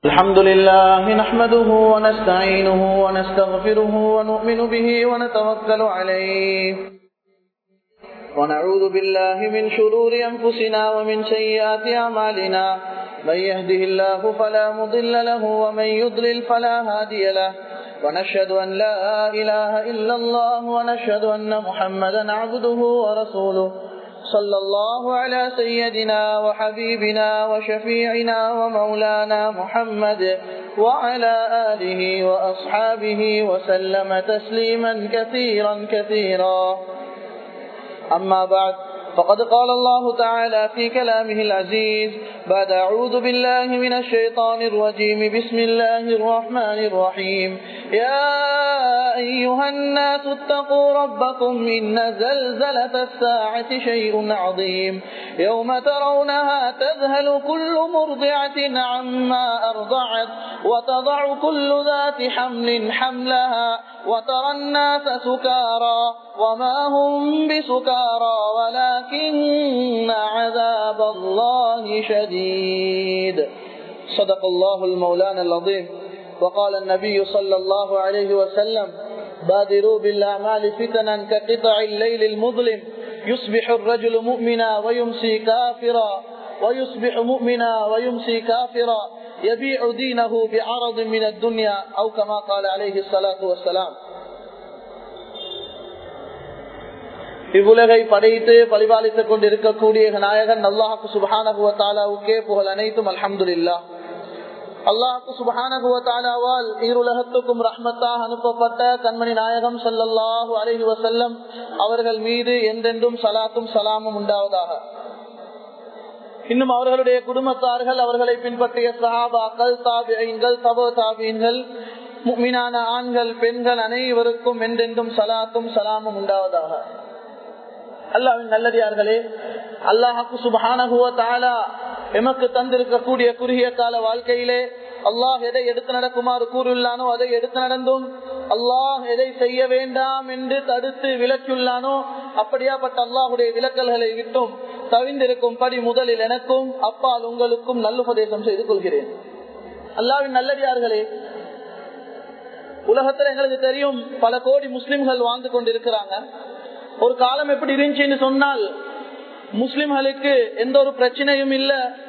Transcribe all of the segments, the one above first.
الحمد لله نحمده ونستعينه ونستغفره ونؤمن به ونتوكل عليه ونعوذ بالله من شرور أنفسنا ومن سيئات أعمالنا من يهده الله فلا مضل له ومن يضلل فلا هادي له ونشهد أن لا إله إلا الله ونشهد أن محمدا عبده ورسوله صلى الله على سيدنا وحبيبنا وشفيعنا ومولانا محمد وعلى آله وأصحابه وسلم تسليما كثيرا كثيرا أما بعد فقد قال الله تعالى في كلامه العزيز بعد أعوذ بالله من الشيطان الرجيم بسم الله الرحمن الرحيم يا أيها الناس اتقوا ربكم إن زلزلة الساعة شيء عظيم يوم ترونها تذهل كل مرضعة عما أرضعت وتضع كل ذات حمل حملها وترى الناس سكارى وما هم بسكارى ولكن عذاب الله شديد صدق الله المولان العظيم وقال النبي صلى الله عليه وسلم بادروا بالأعمال فتنا كقطع الليل المظلم يصبح الرجل مؤمنا ويمسي كافرا ويصبح مؤمنا ويمسي كافرا يبيع دينه بعرض من الدنيا أو كما قال عليه الصلاة والسلام இவ்வுலகை படைத்து பரிபாலித்துக் கொண்டிருக்கக்கூடிய நாயகன் அல்லாஹு சுபானகுவத்தாலாவுக்கே புகழ் அனைத்தும் அல்ஹம்துல்லா அல்லாஹு சுபானகுவத்தாலாவால் ஈருலகத்துக்கும் ரஹ்மத்தாக அனுப்பப்பட்ட கண்மணி நாயகம் சல்லல்லாஹு அலஹி வசல்லம் அவர்கள் மீது எந்தென்றும் சலாத்தும் சலாமும் உண்டாவதாக இன்னும் அவர்களுடைய குடும்பத்தார்கள் அவர்களை பின்பற்றிய சஹாபாக்கள் தாபியங்கள் தபோ தாபியங்கள் மீனான ஆண்கள் பெண்கள் அனைவருக்கும் என்றென்றும் சலாத்தும் சலாமும் உண்டாவதாக அல்லாவின் நல்லடியார்களே அல்லாஹாக்கு சுபானகுவ தாலா எமக்கு தந்திருக்கக்கூடிய குறுகிய கால வாழ்க்கையிலே அல்லாஹ் எதை எடுத்து நடக்குமாறு கூறுள்ளானோ அதை எடுத்து நடந்தும் அல்லாஹ் எதை செய்ய வேண்டாம் என்று தடுத்து விலக்கியுள்ளானோ அப்படியாப்பட்ட அல்லாஹுடைய விலக்கல்களை விட்டும் தவிந்திருக்கும் படி முதலில் எனக்கும் அப்பால் உங்களுக்கும் நல்லுபதேசம் செய்து கொள்கிறேன் அல்லாவின் நல்லடியார்களே உலகத்துல எங்களுக்கு தெரியும் பல கோடி முஸ்லிம்கள் வாழ்ந்து கொண்டிருக்கிறாங்க ஒரு காலம் எப்படி இருந்துச்சுன்னு சொன்னால் முஸ்லிம்களுக்கு எந்த ஒரு பிரச்சனையும் இல்ல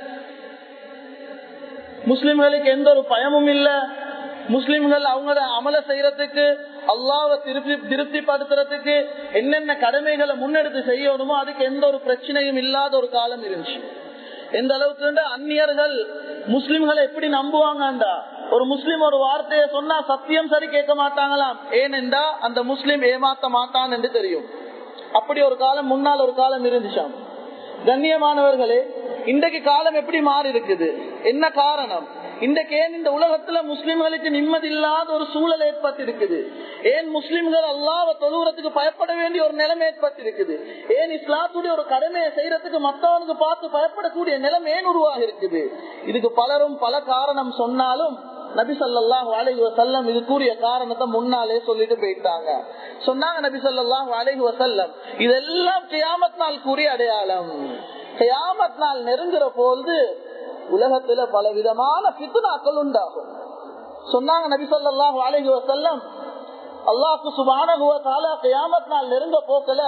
முஸ்லிம்களுக்கு எந்த ஒரு பயமும் இல்ல முஸ்லிம்கள் அவங்கள அமல செய்யறதுக்கு அல்லாவை திருப்தி திருப்திப்படுத்துறதுக்கு என்னென்ன கடமைகளை முன்னெடுத்து செய்யணுமோ அதுக்கு எந்த ஒரு பிரச்சனையும் இல்லாத ஒரு காலம் இருந்துச்சு எந்த அளவுக்கு அந்நியர்கள் முஸ்லிம்களை எப்படி நம்புவாங்கண்டா ஒரு முஸ்லிம் ஒரு வார்த்தையை சொன்னா சத்தியம் சரி கேட்க மாட்டாங்களாம் ஏனென்றா அந்த முஸ்லிம் ஏமாத்த மாட்டான் என்று தெரியும் அப்படி ஒரு காலம் முன்னால் ஒரு காலம் இருந்துச்சாம் கண்ணியமானவர்களே இன்றைக்கு காலம் எப்படி மாறி இருக்குது என்ன காரணம் இன்றைக்கு ஏன் இந்த உலகத்துல முஸ்லிம்களுக்கு நிம்மதி இல்லாத ஒரு சூழல் ஏற்பட்டிருக்குது ஏன் முஸ்லிம்கள் அல்லாவ தொழுகிறதுக்கு பயப்பட வேண்டிய ஒரு நிலைமை ஏற்பட்டிருக்குது ஏன் இஸ்லாத்துடைய ஒரு கடமையை செய்யறதுக்கு மற்றவனுக்கு பார்த்து பயப்படக்கூடிய நிலைமை ஏன் உருவாக இருக்குது இதுக்கு பலரும் பல காரணம் சொன்னாலும் நபி சொல்லாஹ் அலஹி வசல்லம் இது கூறிய காரணத்தை முன்னாலே சொல்லிட்டு போயிட்டாங்க சொன்னாங்க நபி சொல்லாஹ் அலஹி வசல்லம் இதெல்லாம் கியாமத் நாள் கூறிய அடையாளம் கியாமத் நாள் நெருங்குற போது உலகத்துல பல விதமான பித்துனாக்கள் உண்டாகும் சொன்னாங்க நபி சொல்லாஹு அலஹி வசல்லம் அல்லாஹு சுபான கியாமத் நாள் நெருங்க போக்கல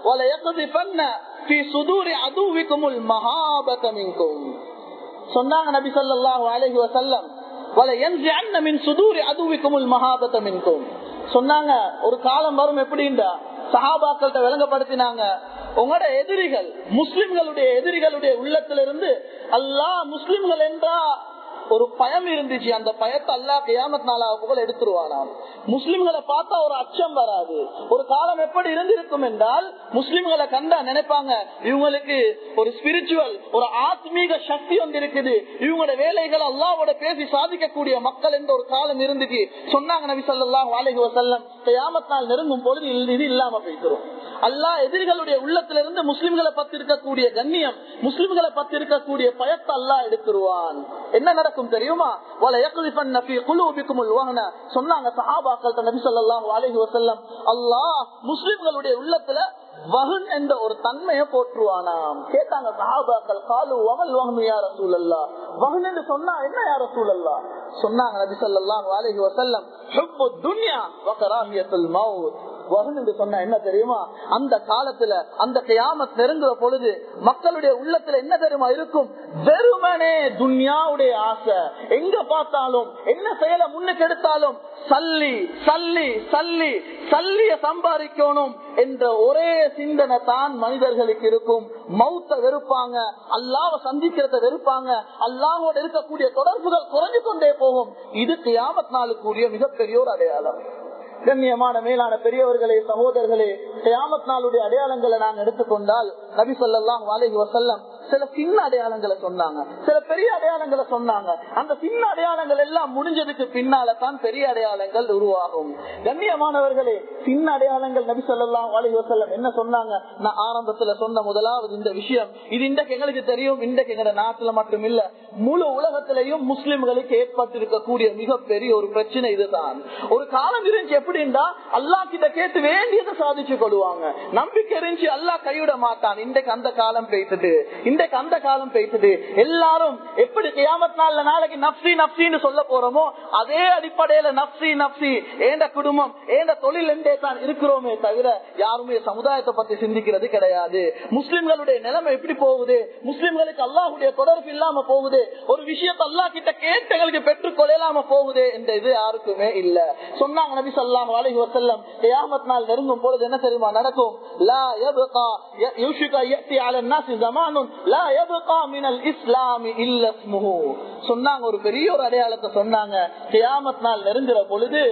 சொன்னாங்க நபி சொல்லாஹு அலஹி வசல்லம் சொன்னாங்க ஒரு காலம் வரும் எப்படின்னா சஹாபாக்கள்கிட்ட விளங்கப்படுத்தினாங்க உங்களோட எதிரிகள் முஸ்லிம்களுடைய எதிரிகளுடைய உள்ளத்திலிருந்து அல்லா முஸ்லிம்கள் என்றா ஒரு பயம் இருந்துச்சு அந்த பயத்தை அல்லா கியாமத் நாளா புகழ் எடுத்துருவானாம் முஸ்லிம்களை பார்த்தா ஒரு அச்சம் வராது ஒரு காலம் எப்படி இருந்திருக்கும் என்றால் முஸ்லிம்களை கண்டா நினைப்பாங்க இவங்களுக்கு ஒரு ஸ்பிரிச்சுவல் ஒரு ஆத்மீக சக்தி ஒன்று இருக்குது இவங்களோட வேலைகள் அல்லாவோட பேசி சாதிக்கக்கூடிய மக்கள் என்ற ஒரு காலம் இருந்துச்சு சொன்னாங்க நபி சொல்லலாம் வாழகி வசல்லம் கியாமத் நாள் நெருங்கும் பொழுது இது இல்லாம போய்க்கிறோம் அல்லா எதிரிகளுடைய உள்ளத்திலிருந்து முஸ்லிம்களை பத்தி இருக்கக்கூடிய கண்ணியம் முஸ்லிம்களை பத்தி இருக்கக்கூடிய பயத்தை அல்லா எடுத்துருவான் என்ன நடக்கும் இருக்கும் தெரியுமா சொன்னாங்க சஹாபாக்கள் நபி சொல்லாஹு அலஹி வசல்லம் அல்லாஹ் முஸ்லிம்களுடைய உள்ளத்துல வகுன் என்ற ஒரு தன்மையை போற்றுவானாம் கேட்டாங்க சஹாபாக்கள் காலு வமல் வகனு யார சூழல்லா வகுன் என்று சொன்னா என்ன யார சூழல்லா சொன்னாங்க நபி சொல்லாஹு அலஹி வசல்லம் துன்யா வகராஹியத்துல் மவுத் வகன் என்று சொன்ன என்ன தெரியுமா அந்த காலத்துல அந்த கியாமத் நெருங்குற பொழுது மக்களுடைய உள்ளத்துல என்ன தெரியுமா இருக்கும் வெறுமனே துன்யாவுடைய ஆசை எங்க பார்த்தாலும் என்ன செயலை முன்னுக்கு எடுத்தாலும் சல்லி சல்லி சல்லி சல்லிய சம்பாதிக்கணும் என்ற ஒரே சிந்தனை தான் மனிதர்களுக்கு இருக்கும் மௌத்த வெறுப்பாங்க அல்லாவ சந்திக்கிறத வெறுப்பாங்க அல்லாவோட இருக்கக்கூடிய தொடர்புகள் குறைஞ்சு கொண்டே போகும் இது கியாமத் நாளுக்குரிய மிகப்பெரிய ஒரு அடையாளம் கண்ணியமான மேலான பெரியவர்களே சகோதரர்களே கியாமத் நாளுடைய அடையாளங்களை நாங்கள் எடுத்துக்கொண்டால் நபி சொல்லாம் வாழகி வசல்லம் சில சின்ன அடையாளங்களை சொன்னாங்க சில பெரிய அடையாளங்களை சொன்னாங்க அந்த சின்ன அடையாளங்கள் எல்லாம் முடிஞ்சதுக்கு பின்னால தான் பெரிய அடையாளங்கள் உருவாகும் கண்ணியமானவர்களே சின்ன அடையாளங்கள் நபி சொல்லலாம் வாழகி வசல்லம் என்ன சொன்னாங்க நான் ஆரம்பத்துல சொன்ன முதலாவது இந்த விஷயம் இது இன்றைக்கு எங்களுக்கு தெரியும் இன்றைக்கு எங்க நாட்டுல மட்டும் இல்ல முழு உலகத்திலையும் முஸ்லிம்களுக்கு ஏற்பட்டிருக்கக்கூடிய மிகப்பெரிய ஒரு பிரச்சனை இதுதான் ஒரு காலம் இருந்துச்சு எப்படின்னா அல்லா கிட்ட கேட்டு வேண்டியதை சாதிச்சு கொள்வாங்க நம்பிக்கை இருந்துச்சு அல்லா கைவிட மாட்டான் இன்றைக்கு அந்த காலம் பேசிட்டு இன்றைக்கு அந்த காலம் பேசுது எல்லாரும் எப்படி கியாமத் நாள்ல நாளைக்கு நப்சி நப்சின்னு சொல்ல போறோமோ அதே அடிப்படையில நப்சி நப்சி ஏண்ட குடும்பம் ஏண்ட தொழில் என்றே தான் இருக்கிறோமே தவிர யாருமே சமுதாயத்தை பத்தி சிந்திக்கிறது கிடையாது முஸ்லிம்களுடைய நிலைமை எப்படி போகுது முஸ்லிம்களுக்கு அல்லாஹுடைய தொடர்பு இல்லாம போகுது ஒரு விஷயத்தை அல்லா கிட்ட கேட்டங்களுக்கு பெற்றுக் கொள்ளலாம போகுது என்ற இது யாருக்குமே இல்ல சொன்னாங்க நபி சொல்லாம் அலஹி வசல்லம் கியாமத் நாள் நெருங்கும் பொழுது என்ன தெரியுமா நடக்கும் லா யபகா யூஷிகா யத்தி அல நாசி ஜமானுன் லா யபகா மினல் இஸ்லாமி இல்ல ஸ்முஹு சொன்னாங்க ஒரு பெரிய ஒரு அடையாளத்தை சொன்னாங்க கியாமத் நாள் நெருங்குற பொழுது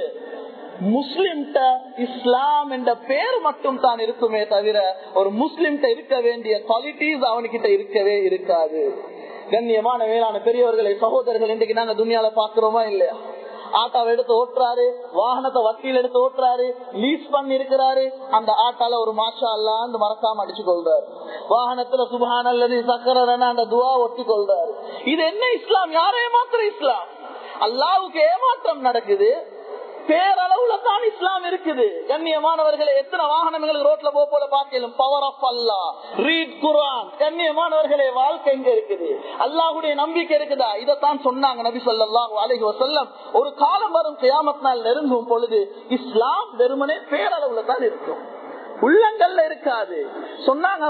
முஸ்லிம்ட இஸ்லாம் என்ற பேர் மட்டும் தான் இருக்குமே தவிர ஒரு முஸ்லிம்கிட்ட இருக்க வேண்டிய குவாலிட்டிஸ் அவனுக்கிட்ட இருக்கவே இருக்காது கண்ணியமான மேலான பெரியவர்களை சகோதரர்கள் இன்றைக்கு நாங்க துணியால பாக்குறோமா இல்லையா ஆட்டாவை எடுத்து ஓட்டுறாரு வாகனத்தை வக்கீல் எடுத்து ஓட்டுறாரு லீஸ் பண்ணி இருக்கிறாரு அந்த ஆட்டால ஒரு மாஷா அல்லான்னு மறக்காம அடிச்சு கொள்றாரு வாகனத்துல சுபான் அல்லது சக்கரன அந்த துவா ஒட்டி கொள்றாரு இது என்ன இஸ்லாம் யாரே மாத்திர இஸ்லாம் அல்லாவுக்கு ஏமாற்றம் நடக்குது பேரளவுல தான் இஸ்லாம் இருக்குது கண்ணியமானவர்களை எத்தனை வாகனங்கள் ரோட்ல போ போல பாக்கலாம் பவர் ஆஃப் அல்லா ரீட் குரான் கண்ணியமானவர்களே வாழ்க்கை எங்க இருக்குது அல்லாஹுடைய நம்பிக்கை இருக்குதா இதைத்தான் சொன்னாங்க நபி சொல்லாஹ் அலைஹி வசல்லம் ஒரு காலம் வரும் கியாமத் நாள் நெருங்கும் பொழுது இஸ்லாம் வெறுமனே பேரளவுல தான் இருக்கும் உள்ளங்கள்ல இருக்காது சொன்னாங்க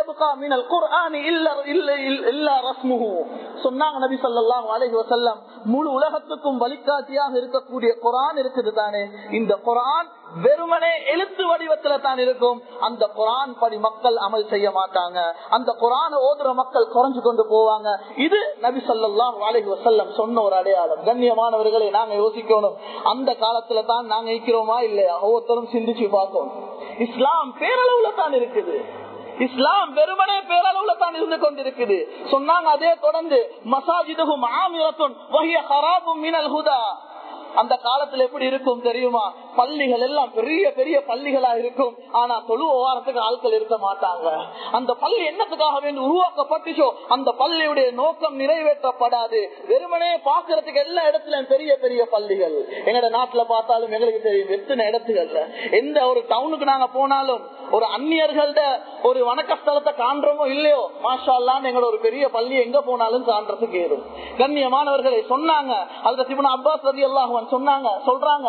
சொன்னாங்க நபி சொல்லாம் அலஹி வசல்லம் முழு உலகத்துக்கும் வழிகாட்டியாக இருக்கக்கூடிய குரான் இருக்குது தானே இந்த குரான் வெறுமனே எழுத்து வடிவத்துல தான் இருக்கும் அந்த குரான் படி மக்கள் அமல் செய்ய மாட்டாங்க அந்த குரான ஓதுற மக்கள் குறைஞ்சு கொண்டு போவாங்க இது நபி சொல்லாம் அலஹி வசல்லம் சொன்ன ஒரு அடையாளம் கண்ணியமானவர்களை நாங்க யோசிக்கணும் அந்த காலத்துல தான் நாங்க இருக்கிறோமா இல்லையா ஒவ்வொருத்தரும் சிந்திச்சு பார்க்கணும் இஸ்லாம் பேரளவுல தான் இருக்குது இஸ்லாம் வெறுமனே பேரளவுல தான் இருந்து கொண்டிருக்குது சொன்னாங்க அதே தொடர்ந்து மசாஜிதுகும் ஆமிரத்தும் வகிய ஹராபும் மினல் ஹுதா அந்த காலத்துல எப்படி இருக்கும் தெரியுமா பள்ளிகள் எல்லாம் பெரிய பெரிய பள்ளிகளா இருக்கும் ஆனா தொழு வாரத்துக்கு ஆட்கள் இருக்க மாட்டாங்க அந்த பள்ளி என்னத்துக்காக வேண்டி உருவாக்கப்பட்டுச்சோ அந்த பள்ளியுடைய நோக்கம் நிறைவேற்றப்படாது வெறுமனே பாக்குறதுக்கு எல்லா இடத்துலயும் பெரிய பெரிய பள்ளிகள் எங்கட நாட்டுல பார்த்தாலும் எங்களுக்கு தெரியும் எத்தனை இடத்துகள்ல எந்த ஒரு டவுனுக்கு நாங்க போனாலும் ஒரு அந்நியர்கள்ட ஒரு வணக்கஸ்தலத்தை காண்றோமோ இல்லையோ மாஷா அல்லான்னு எங்களோட ஒரு பெரிய பள்ளி எங்க போனாலும் காண்றதுக்கு ஏறும் கண்ணியமானவர்களை சொன்னாங்க அதுல சிவன் அப்பாஸ் ரதி அல்லாஹுவன் சொன்னாங்க சொல்றாங்க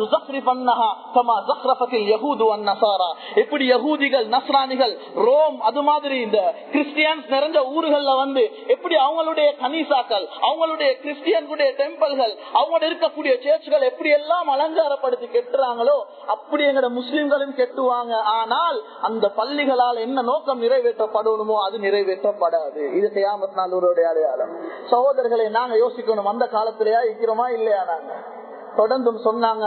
எப்படி யகூதிகள் நஸ்ரானிகள் ரோம் அது மாதிரி இந்த கிறிஸ்டியன்ஸ் நிறைஞ்ச ஊர்கள்ல வந்து எப்படி அவங்களுடைய கனிசாக்கள் அவங்களுடைய கிறிஸ்டியன்களுடைய டெம்பிள்கள் அவங்க இருக்கக்கூடிய சேர்ச்சுகள் எப்படி எல்லாம் அலங்காரப்படுத்தி கெட்டுறாங்களோ அப்படி எங்கட முஸ்லிம்களும் கெட்டுவாங்க ஆனால் அந்த பள்ளிகளால் என்ன நோக்கம் நிறைவேற்றப்படணுமோ அது நிறைவேற்றப்படாது இது செய்யாமத் நாளூருடைய அடையாளம் சகோதரர்களை நாங்க யோசிக்கணும் அந்த காலத்திலேயா இருக்கிறோமா இல்லையா நாங்க தொடர்ந்தும் சொன்னாங்க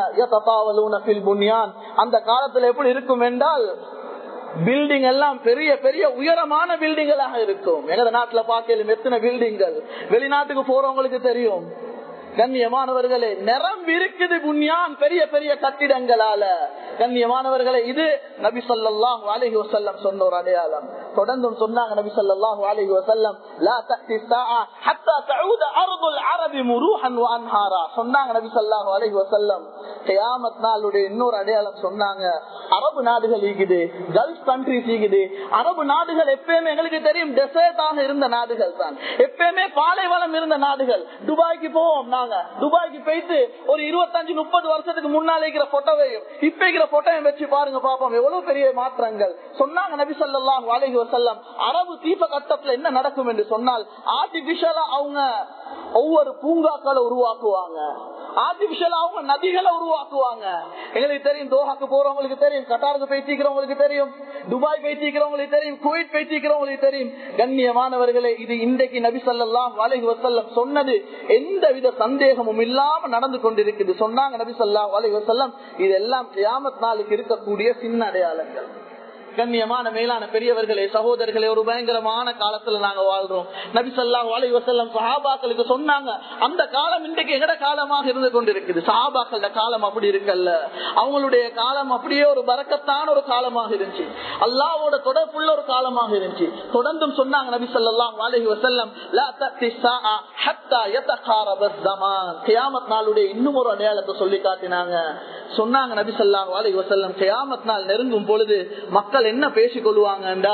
அந்த காலத்துல எப்படி இருக்கும் என்றால் பில்டிங் எல்லாம் பெரிய பெரிய உயரமான பில்டிங்களாக இருக்கும் எங்க நாட்டுல பார்க்கலும் எத்தனை பில்டிங்கள் வெளிநாட்டுக்கு போறவங்களுக்கு தெரியும் கண்ணியமானவர்களே நிரம்பி இருக்குது புண்ணியான் பெரிய பெரிய கட்டிடங்களால கண்ணியமானவர்களே இது நபி சொல்லாஹு அலஹி வசல்லம் சொன்ன ஒரு அடையாளம் தொடர்ந்தும் சொன்னாங்க நபி சொல்லாஹு அலஹி வசல்லம் லா தக்தி ஹத்தா தஊத அருகுல் அரபி முருஹன் அன்ஹாரா சொன்னாங்க நபி ஸல்லல்லாஹு அலைஹி வஸல்லம் கியாமத் நாளுடைய இன்னொரு அடையாளம் சொன்னாங்க அரபு நாடுகள் இருக்குது கல்ஃப் கண்ட்ரிஸ் இருக்குது அரபு நாடுகள் எப்பயுமே எங்களுக்கு தெரியும் டெசர்ட்டாக இருந்த நாடுகள் தான் எப்பயுமே பாலைவனம் இருந்த நாடுகள் துபாய்க்கு போவோம் நாங்க துபாய்க்கு போயிட்டு ஒரு இருபத்தஞ்சு முப்பது வருஷத்துக்கு முன்னால இருக்கிற போட்டோவையும் இப்ப இருக்கிற போட்டோவையும் வச்சு பாருங்க பாப்போம் எவ்வளவு பெரிய மாற்றங்கள் சொன்னாங்க நபி ஸல்லல்லாஹு அலைஹி வஸல்லம் அரபு தீப கட்டத்துல என்ன நடக்கும் என்று சொன்னால் ஆர்டிபிஷியலா அவங்க ஒவ்வொரு பூங்காக்களை உருவாக்குவாங்க ஆர்டிபிஷியலா அவங்க நதிகளை உருவாக்குவாங்க எங்களுக்கு தெரியும் தோஹாக்கு போறவங்களுக்கு தெரியும் கட்டாருக்கு பேசிக்கிறவங்களுக்கு தெரியும் துபாய் பேசிக்கிறவங்களுக்கு தெரியும் குவைட் பேசிக்கிறவங்களுக்கு தெரியும் கண்ணியமானவர்களே இது இன்றைக்கு நபி ஸல்லல்லாஹு அலைஹி வஸல்லம் சொன்னது எந்த வித சந்தேகமும் இல்லாம நடந்து கொண்டிருக்குது சொன்னாங்க நபி ஸல்லல்லாஹு அலைஹி வஸல்லம் இதெல்லாம் கியாமத் நாளுக்கு இருக்கக்கூடிய சின்ன அடையாளங்கள் கண்ணியமான மேலான பெரியவர்களே சகோதரர்களே ஒரு பயங்கரமான காலத்துல நாங்க வாழ்றோம் நபி ஸல்லல்லாஹு அலைஹி வஸல்லம் சஹாபாக்களுக்கு சொன்னாங்க அந்த காலம் இன்றைக்கு எங்கட காலமாக இருந்து கொண்டிருக்குது சஹாபாக்களோட காலம் அப்படி இருக்கல்ல அவங்களுடைய காலம் அப்படியே ஒரு பரக்கத்தான ஒரு காலமாக இருந்துச்சு அல்லாஹ்வோட தொடர்புள்ள ஒரு காலமாக இருந்துச்சு தொடர்ந்தும் சொன்னாங்க நபி ஸல்லல்லாஹு அலைஹி வஸல்லம் லா தத்தி ஸாஅ ஹத்தா யதகாரப ஸமான் கியாமத் நாளுடைய இன்னும் ஒரு அடையாளத்தை சொல்லி காட்டினாங்க சொன்னாங்க நபி ஸல்லல்லாஹு அலைஹி வஸல்லம் கியாமத் நாள் நெருங்கும் பொழுது மக்கள் என்ன பேசிக் கொள்வாங்கடா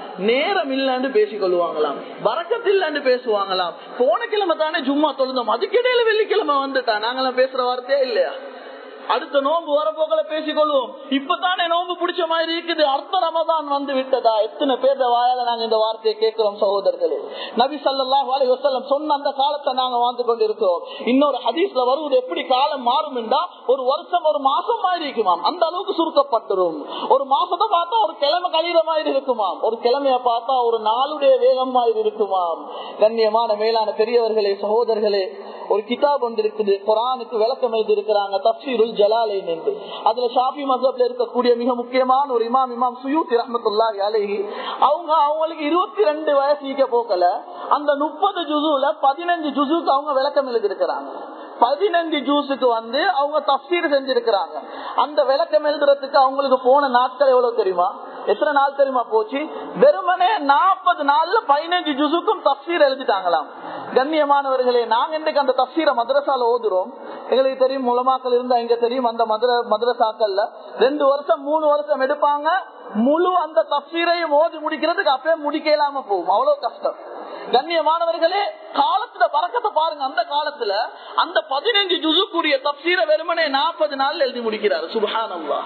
நேரம் இல்லன்னு பேசிக் கொள்வாங்களாம் வரக்கத்தில்லன்னு பேசுவாங்களாம் போன கிழமை தானே ஜும்மா தொழுந்தோம் அதுக்கிடையில வெள்ளிக்கிழமை வந்துட்டா நாங்களாம் பேசுற வார்த்தையே இல்லையா அடுத்த நோன்பு வரப்போக்களை பேசிக்கொள்வோம் இப்பதானே நோன்பு பிடிச்ச மாதிரி இருக்குது அர்த்த ரமதான் வந்து விட்டதா எத்தனை பேர் வாயால நாங்க இந்த வார்த்தையை கேட்கிறோம் சகோதரர்களே நபி சல்லாஹ் அலி வசல்லம் சொன்ன அந்த காலத்தை நாங்க வாழ்ந்து கொண்டிருக்கிறோம் இன்னொரு ஹதீஸ்ல வருவது எப்படி காலம் மாறும் என்றா ஒரு வருஷம் ஒரு மாசம் மாதிரி இருக்குமாம் அந்த அளவுக்கு சுருக்கப்பட்டுரும் ஒரு மாசத்தை பார்த்தா ஒரு கிழமை கழிகிற மாதிரி இருக்குமாம் ஒரு கிழமைய பார்த்தா ஒரு நாளுடைய வேகம் மாதிரி இருக்குமாம் கண்ணியமான மேலான பெரியவர்களே சகோதரர்களே ஒரு கிதாப் ஒன்று இருக்குது குரானுக்கு விளக்கம் எழுதி இருக்கிறாங்க தப்சீருல் ஜலாலைன் என்று அதுல ஷாபி மசப்ல இருக்கக்கூடிய மிக முக்கியமான ஒரு இமாம் இமாம் சுயூத்தி ரஹமத்துல்லாஹி அலைஹி அவங்க அவங்களுக்கு இருபத்தி ரெண்டு வயசு ஈக்க போக்கல அந்த முப்பது ஜுசுல பதினஞ்சு ஜுசுக்கு அவங்க விளக்கம் எழுதி இருக்கிறாங்க பதினஞ்சு ஜூஸுக்கு வந்து அவங்க தப்சீர் செஞ்சிருக்கிறாங்க அந்த விளக்கம் எழுதுறதுக்கு அவங்களுக்கு போன நாட்கள் எவ்வளவு தெரியுமா எத்தனை நாள் தெரியுமா போச்சு வெறுமனே நாற்பது நாள்ல பதினஞ்சு ஜுசுக்கும் தப்சீர் எழுதிட்டாங்களாம் கண்ணியமானவர்களே நாங்க இன்றைக்கு அந்த தப்சீரை மதரசால ஓதுறோம் எங்களுக்கு தெரியும் முலமாக்கள் இருந்தா இங்க தெரியும் அந்த மதுர மதரசாக்கள்ல ரெண்டு வருஷம் மூணு வருஷம் எடுப்பாங்க முழு அந்த தப்சீரையும் ஓதி முடிக்கிறதுக்கு அப்பயே முடிக்க இல்லாம போகும் அவ்வளவு கஷ்டம் கண்ணியமானவர்களே காலத்துல பறக்கத்தை பாருங்க அந்த காலத்துல அந்த பதினஞ்சு ஜுசுக்குரிய தப்சீரை வெறுமனே நாற்பது நாள் எழுதி முடிக்கிறார் சுபஹானல்லா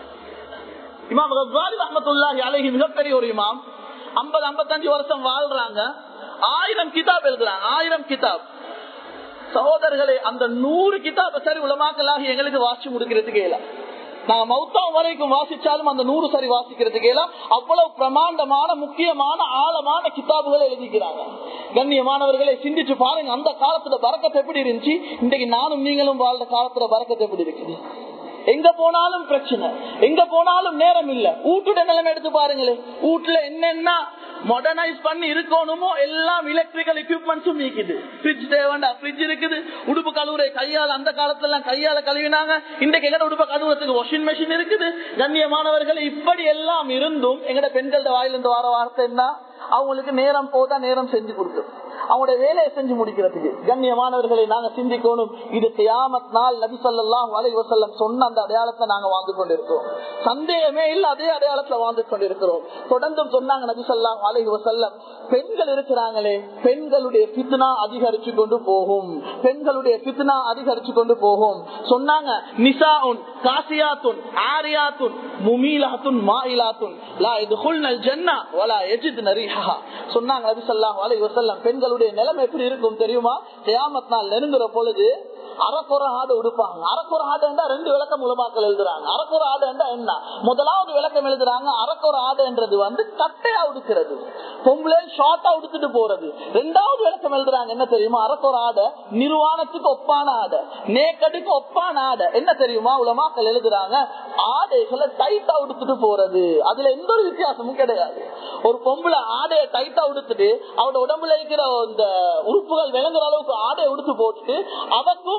இமாம் கஸ்வாலி ரஹமத்துல்லாஹி அலைஹி மிகப்பெரிய ஒரு இமாம் ஐம்பது ஐம்பத்தஞ்சு வருஷம் வாழ்றாங்க ஆயிரம் கிதாப் எழுதுறாங்க ஆயிரம் கிதாப் சகோதரர்களே அந்த நூறு கிதாப சரி உலமாக்கலாகி எங்களுக்கு வாசி முடிக்கிறதுக்கு இல்ல நாங்க மௌத்தா வரைக்கும் வாசிச்சாலும் அந்த நூறு சரி வாசிக்கிறதுக்கு இல்ல அவ்வளவு பிரமாண்டமான முக்கியமான ஆழமான கிதாபுகளை எழுதிக்கிறாங்க கண்ணியமானவர்களை சிந்திச்சு பாருங்க அந்த காலத்துல பறக்கத்தை எப்படி இருந்துச்சு இன்றைக்கு நானும் நீங்களும் வாழ்ந்த காலத்துல பறக்கத்தை எப்படி இருக்குது எங்க போனாலும் பிரச்சனை எங்க போனாலும் நேரம் இல்ல வீட்டுட நிலைமை எடுத்து பாருங்களேன் வீட்டுல என்னென்ன மாடர்னைஸ் பண்ணி இருக்கணுமோ எல்லாம் எலக்ட்ரிக்கல் எக்யூப்மெண்ட்ஸும் நீக்குது ஃப்ரிட்ஜ் தேவைண்டா ஃப்ரிட்ஜ் இருக்குது உடுப்பு கழுவுறை கையால் அந்த காலத்துல எல்லாம் கையால கழுவினாங்க இன்றைக்கு எங்கட உடுப்பு கழுவுறதுக்கு வாஷிங் மிஷின் இருக்குது கண்ணியமானவர்கள் இப்படி எல்லாம் இருந்தும் எங்கட பெண்களோட வாயிலிருந்து வர வார்த்தை என்ன அவங்களுக்கு நேரம் போதா நேரம் செஞ்சு கொடுக்கும் அவங்களுடைய வேலையை செஞ்சு முடிக்கிறதுக்கு கண்ணியமானவர்களை நாங்க சிந்திக்கணும் இது கியாமத் நாள் நபி சொல்லாம் வலை வசல்லம் சொன்ன அந்த அடையாளத்தை நாங்க வாழ்ந்து கொண்டிருக்கிறோம் சந்தேகமே இல்ல அதே அடையாளத்துல வாழ்ந்து கொண்டிருக்கிறோம் தொடர்ந்தும் சொன்னாங்க நபி சொல்லாம் வலை வசல்லம் பெண்கள் இருக்கிறாங்களே பெண்களுடைய பித்னா அதிகரிச்சு கொண்டு போகும் பெண்களுடைய பித்னா அதிகரிச்சு கொண்டு போகும் சொன்னாங்க நிசாவுன் காசியாத்துன் ஆரியாத்துன் முமீலாத்துன் மாயிலாத்துன் லா இது ஹுல்னல் ஜன்னா வலா எஜித் நரிஹா சொன்னாங்க நபி சொல்லாம் வலை வசல்லம் பெண்களுடைய நிலைமை எப்படி இருக்கும் தெரியுமா கியாமத் நாள் நெருங்குற பொழுது அறக்குற ஆடு உடுப்பாங்க அறக்குற ஆடு ரெண்டு விளக்கம் உலமாக்கள் எழுதுறாங்க அறக்குற ஆடு என்ன முதலாவது விளக்கம் எழுதுறாங்க அறக்குற ஆடுன்றது வந்து கட்டையா உடுக்கிறது பொம்பளை ஷார்ட்டா உடுத்துட்டு போறது ரெண்டாவது விளக்கம் எழுதுறாங்க என்ன தெரியுமா அறக்குற ஆடை நிர்வாணத்துக்கு ஒப்பான ஆடை நேக்கடுக்கு ஒப்பான ஆடை என்ன தெரியுமா உலமாக்கள் எழுதுறாங்க ஆடைகளை டைட்டா உடுத்துட்டு போறது அதுல எந்த ஒரு வித்தியாசமும் கிடையாது ஒரு பொம்பளை ஆடையை டைட்டா உடுத்துட்டு அவட உடம்புல இருக்கிற இந்த உறுப்புகள் விளங்குற அளவுக்கு ஆடையை உடுத்து போட்டுட்டு அவக்கும்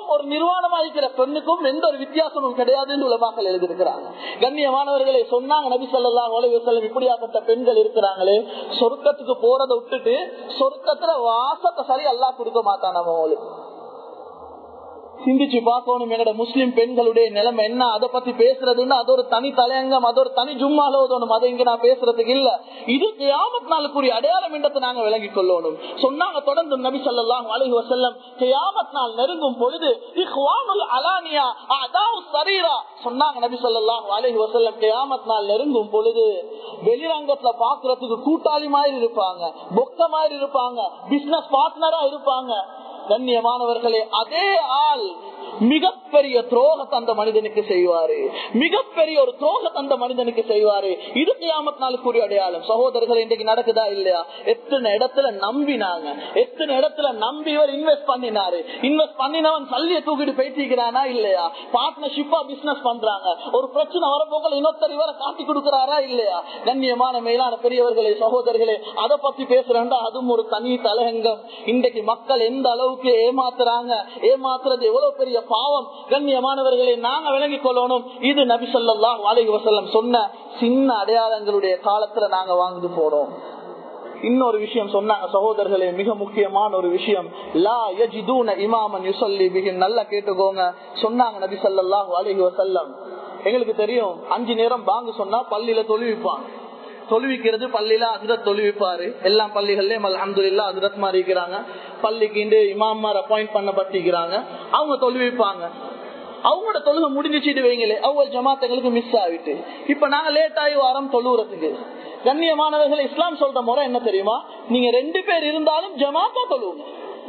பெண்ணுக்கும் ஒரு நிர்வாணமா இருக்கிற பெண்ணுக்கும் எந்த ஒரு வித்தியாசமும் கிடையாதுன்னு உலமாக்கள் எழுதியிருக்கிறாங்க கண்ணியமானவர்களை சொன்னாங்க நபி சொல்லலாம் செல்லம் இப்படியாப்பட்ட பெண்கள் இருக்கிறாங்களே சொர்க்கத்துக்கு போறதை விட்டுட்டு சொர்க்கத்துல வாசத்தை சரி அல்லா கொடுக்க மாட்டான் நம்ம அவங்களுக்கு சிந்திச்சு பார்க்கணும் எங்கட முஸ்லிம் பெண்களுடைய நிலைமை என்ன அதை பத்தி பேசுறதுன்னு அது ஒரு தனி தலையங்கம் அது ஒரு தனி ஜும்மால ஓதணும் அதை இங்க நான் பேசுறதுக்கு இல்ல இது கியாமத் நாளுக்குரிய அடையாளம் என்றதை நாங்க விளங்கிக் கொள்ளணும் சொன்னாங்க தொடர்ந்து நபி சொல்லலாம் அலஹி வசல்லம் கியாமத் நாள் நெருங்கும் பொழுது அலானியா சரீரா சொன்னாங்க நபி சொல்லலாம் அலஹி வசல்லம் கியாமத் நாள் நெருங்கும் பொழுது வெளிரங்கத்துல பாக்குறதுக்கு கூட்டாளி மாதிரி இருப்பாங்க பொக்க மாதிரி இருப்பாங்க பிசினஸ் பார்ட்னரா இருப்பாங்க கண்ணியமானவர்களே அதே ஆள் மிகப்பெரிய துரோகத்தை அந்த மனிதனுக்கு செய்வாரு மிகப்பெரிய ஒரு துரோகத்தை அந்த மனிதனுக்கு செய்வாரு இது கியாமத் நாளுக்குரிய அடையாளம் சகோதரர்கள் இன்றைக்கு நடக்குதா இல்லையா எத்தனை இடத்துல நம்பினாங்க எத்தனை இடத்துல நம்பி இவர் இன்வெஸ்ட் பண்ணினாரு இன்வெஸ்ட் பண்ணினவன் சல்லிய தூக்கிட்டு போயிட்டிருக்கிறானா இல்லையா பார்ட்னர்ஷிப்பா பிசினஸ் பண்றாங்க ஒரு பிரச்சனை வரப்போக்கள் இன்னொருத்தர் இவரை காட்டி கொடுக்கிறாரா இல்லையா கண்ணியமான மேலான பெரியவர்களே சகோதரர்களே அதை பத்தி பேசுறேன்டா அதுவும் ஒரு தனி தலையங்கம் இன்றைக்கு மக்கள் எந்த அளவுக்கு ஏமாத்துறாங்க ஏமாத்துறது எவ்வளவு பெரிய பாவம் கண்ணியமானவர்களை நாங்க விளங்கிக் கொள்ளணும் இது நபி சொல்லாஹ் அலைஹி வசல்லம் சொன்ன சின்ன அடையாளங்களுடைய காலத்துல நாங்க வாங்கிட்டு போறோம் இன்னொரு விஷயம் சொன்னாங்க சகோதரர்களே மிக முக்கியமான ஒரு விஷயம் லா யஜிதூன இமாமன் யுசல்லி பிகின் நல்லா கேட்டுக்கோங்க சொன்னாங்க நபி ஸல்லல்லாஹு அலைஹி வஸல்லம் எங்களுக்கு தெரியும் அஞ்சு நேரம் பாங்கு சொன்னா பள்ளியில தொழுவிப்பாங்க தொழுவிக்கிறது பள்ளியில அதிரத் தொழுவிப்பாரு எல்லா பள்ளிகள்லயும் அலமதுல்லா அதிரத் மாதிரி இருக்கிறாங்க பள்ளிக்கு இமாமார் அப்பாயிண்ட் பண்ணப்பட்டிருக்கிறாங்க அவங்க தொழுவிப்பாங்க அவங்களோட தொழுகை முடிஞ்சிட்டு வைங்களே அவங்க ஜமாத் எங்களுக்கு மிஸ் ஆகிட்டு இப்ப நாங்க லேட் ஆகி வரோம் தொழுவுறதுக்கு கண்ணியமானவர்கள் இஸ்லாம் சொல்ற முறை என்ன தெரியுமா நீங்க ரெண்டு பேர் இருந்தாலும் ஜமாத்தா தொழுவுங்க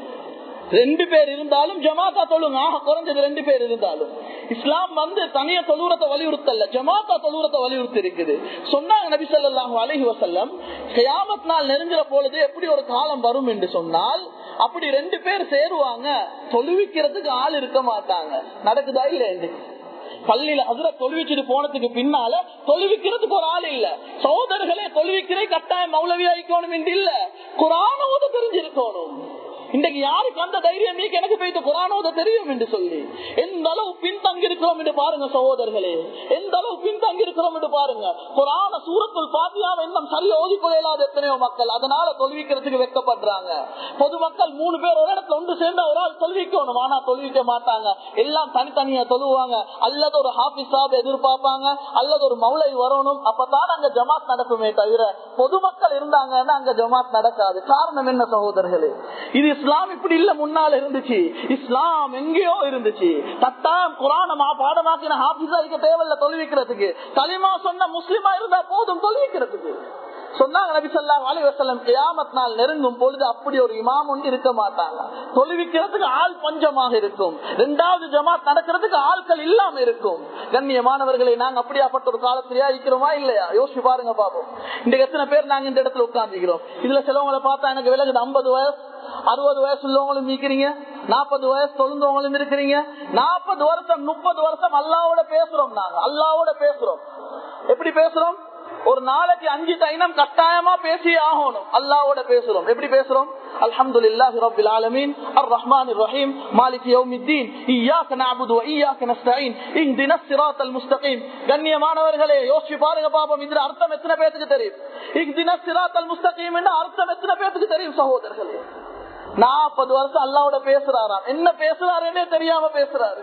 ரெண்டு பேர் இருந்தாலும் ஜமாத்தா தொழுங்க ஆக குறைஞ்சது ரெண்டு பேர் இருந்தாலும் இஸ்லாம் வந்து தனிய தொழுறத்தை வலியுறுத்தல ஜமாத்தா தொழுறத்தை வலியுறுத்தி இருக்குது சொன்னாங்க நபி சொல்லாஹு அலஹி வசல்லம் கயாமத் நாள் நெருங்குற பொழுது எப்படி ஒரு காலம் வரும் என்று சொன்னால் அப்படி ரெண்டு பேர் சேருவாங்க தொழுவிக்கிறதுக்கு ஆள் இருக்க மாட்டாங்க நடக்குதா இல்ல பள்ளியில அதுல தொழுவிச்சுட்டு போனதுக்கு பின்னால தொழுவிக்கிறதுக்கு ஒரு ஆள் இல்ல சகோதரர்களே தொழுவிக்கிறே கட்டாயம் மௌலவி ஆயிக்கணும் என்று இல்ல குரானோத தெரிஞ்சிருக்கணும் இன்றைக்கு யாருக்கு அந்த தைரியம் நீக்கு எனக்கு போயிட்டு குரானோத தெரியும் என்று சொல்லி எந்த அளவு பின்தங்கி இருக்கிறோம் என்று பாருங்க சகோதரர்களே எந்த அளவு பின்தங்கி இருக்கிறோம் என்று பாருங்க குரான சூரத்துள் பாத்தியாவை இன்னும் சரியா ஓதிக்கொள்ளாத எத்தனையோ மக்கள் அதனால தொல்விக்கிறதுக்கு வெக்கப்படுறாங்க பொதுமக்கள் மூணு பேர் ஒரு இடத்துல ஒன்று சேர்ந்த ஒரு ஆள் தொல்விக்கணும் ஆனா தொல்விக்க மாட்டாங்க எல்லாம் தனித்தனியா தொழுவாங்க அல்லது ஒரு ஹாபிஸ் சாப் எதிர்பார்ப்பாங்க அல்லது ஒரு மௌலை வரணும் அப்பதான் அங்க ஜமாத் நடக்குமே தவிர பொதுமக்கள் இருந்தாங்கன்னா அங்க ஜமாத் நடக்காது காரணம் என்ன சகோதரர்களே இது இஸ்லாம் இப்படி இல்ல முன்னால இருந்துச்சு இஸ்லாம் எங்கேயோ இருந்துச்சு தட்டாம் குரானமா பாடமாக்கின ஹாபிஸா இருக்க தேவையில்ல தொழுவிக்கிறதுக்கு களிமா சொன்ன முஸ்லிமா இருந்தா போதும் தொழுவிக்கிறதுக்கு சொன்னாங்க நபி சொல்லாம் அலிவசல்லம் கியாமத் நாள் நெருங்கும் பொழுது அப்படி ஒரு இமாம் ஒன்று இருக்க மாட்டாங்க தொழுவிக்கிறதுக்கு ஆள் பஞ்சமாக இருக்கும் ரெண்டாவது ஜமாத் நடக்கிறதுக்கு ஆட்கள் இல்லாம இருக்கும் கண்ணியமானவர்களை நாங்க அப்படியாப்பட்ட ஒரு காலத்திலேயா இருக்கிறோமா இல்லையா யோசிச்சு பாருங்க பாப்போம் இந்த எத்தனை பேர் நாங்க இந்த இடத்துல உட்கார்ந்துக்கிறோம் இதுல சிலவங்களை பார்த்தா எனக்கு விலகுது ஐம்பது வயசு அறுபது வயசு உள்ளவங்களும் இருக்கிறீங்க நாற்பது வயசு தொழுந்தவங்களும் இருக்கிறீங்க நாற்பது வருஷம் முப்பது வருஷம் அல்லாவோட பேசுறோம் நாங்க அல்லாவோட பேசுறோம் எப்படி பேசுறோம் ஒரு நாளைக்கு அஞ்சு டைனம் கட்டாயமா பேசி ஆகணும் அல்லாவோட பேசுறோம் எப்படி பேசுறோம் الحمد لله رب العالمين الرحمن الرحيم مالك يوم الدين إياك نعبد وإياك نستعين اهدنا الصراط المستقيم கண்ணியமானவர்களே யோசிச்சு பாருங்க பாப்போம் இதுல அர்த்தம் எத்தனை பேருக்கு தெரியும் இஹ்தின சிராத்தல் முஸ்தகீம் அர்த்தம் எத்தனை பேருக்கு தெரியும் சகோதரர்களே நாற்பது வருஷம் அல்லாவோட பேசுறாராம் என்ன பேசுறாருன்னே தெரியாம பேசுறாரு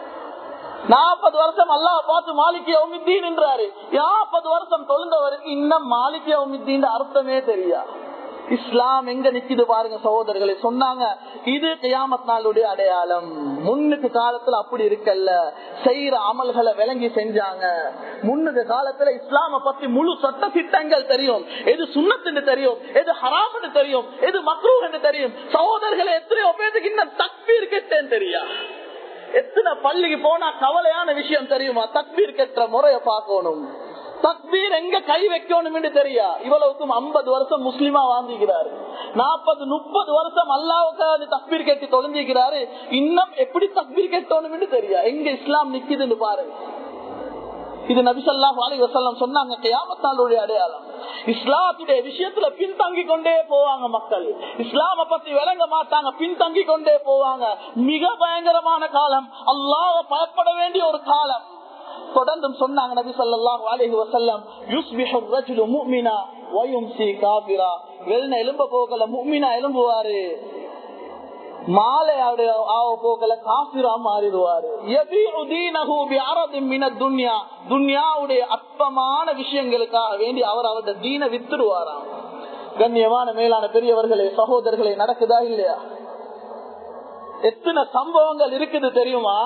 நாற்பது வருஷம் அல்லாஹ் பார்த்து மாலிக்கிய உமித்தீன் என்றாரு நாற்பது வருஷம் தொழுந்தவருக்கு இன்னும் மாலிக்கிய உமித்தீன் அர்த்தமே தெரியா இஸ்லாம் எங்க நிக்குது பாருங்க சகோதரர்களை சொன்னாங்க இது கியாமத் நாளுடைய அடையாளம் முன்னுக்கு காலத்துல அப்படி இருக்கல்ல செய்யற அமல்களை விளங்கி செஞ்சாங்க முன்னுக்கு காலத்துல இஸ்லாம பத்தி முழு சட்ட திட்டங்கள் தெரியும் எது சுண்ணத்துன்னு தெரியும் எது ஹராம்னு தெரியும் எது மக்ரூன்னு தெரியும் சகோதரர்களை எத்தனையோ பேருக்கு இன்னும் தக்பீர் கெட்டேன்னு தெரியா எத்தனை பள்ளிக்கு போனா கவலையான விஷயம் தெரியுமா தக்பீர் கெட்ட முறைய பார்க்கணும் தக்பீர் எங்க கை வைக்கணும் என்று தெரியா இவ்வளவுக்கும் ஐம்பது வருஷம் முஸ்லிமா வாழ்ந்துகிறாரு நாற்பது முப்பது வருஷம் அல்லாவுக்கு தக்பீர் கேட்டு தொலைஞ்சிக்கிறாரு இன்னும் எப்படி தக்பீர் கேட்டோணும் என்று தெரியா எங்க இஸ்லாம் நிக்குதுன்னு பாருங்க இது நபிசல்லா அலி வசல்லம் சொன்னாங்க கியாமத்தாளுடைய அடையாளம் இஸ்லாத்துடைய விஷயத்துல பின்தங்கி கொண்டே போவாங்க மக்கள் இஸ்லாம பத்தி விளங்க மாட்டாங்க பின்தங்கி கொண்டே போவாங்க மிக பயங்கரமான காலம் அல்லாஹ் பயப்பட வேண்டிய ஒரு காலம் தொடர்ந்தும் சொன்னாங்க நபி ஸல்லல்லாஹு அலைஹி வஸல்லம் யுஸ்பிஹு الرجل مؤمنا ويمسي كافرا வெல்ன எலும்ப போகல முஃமினா எலும்புவாரு மாலை அவருடைய ஆவ போகல காபிரா மாறிடுவாரு யபீஉ தீனஹு பிஅரதின் மினத் துன்யா துன்யாவுடைய அற்பமான விஷயங்களுக்காக வேண்டி அவர் அவருடைய தீனை வித்துடுவாராம் கண்ணியமான மேலான பெரியவர்களே சகோதரர்களே நடக்குதா இல்லையா எத்தனை சம்பவங்கள் இருக்குது தெரியுமா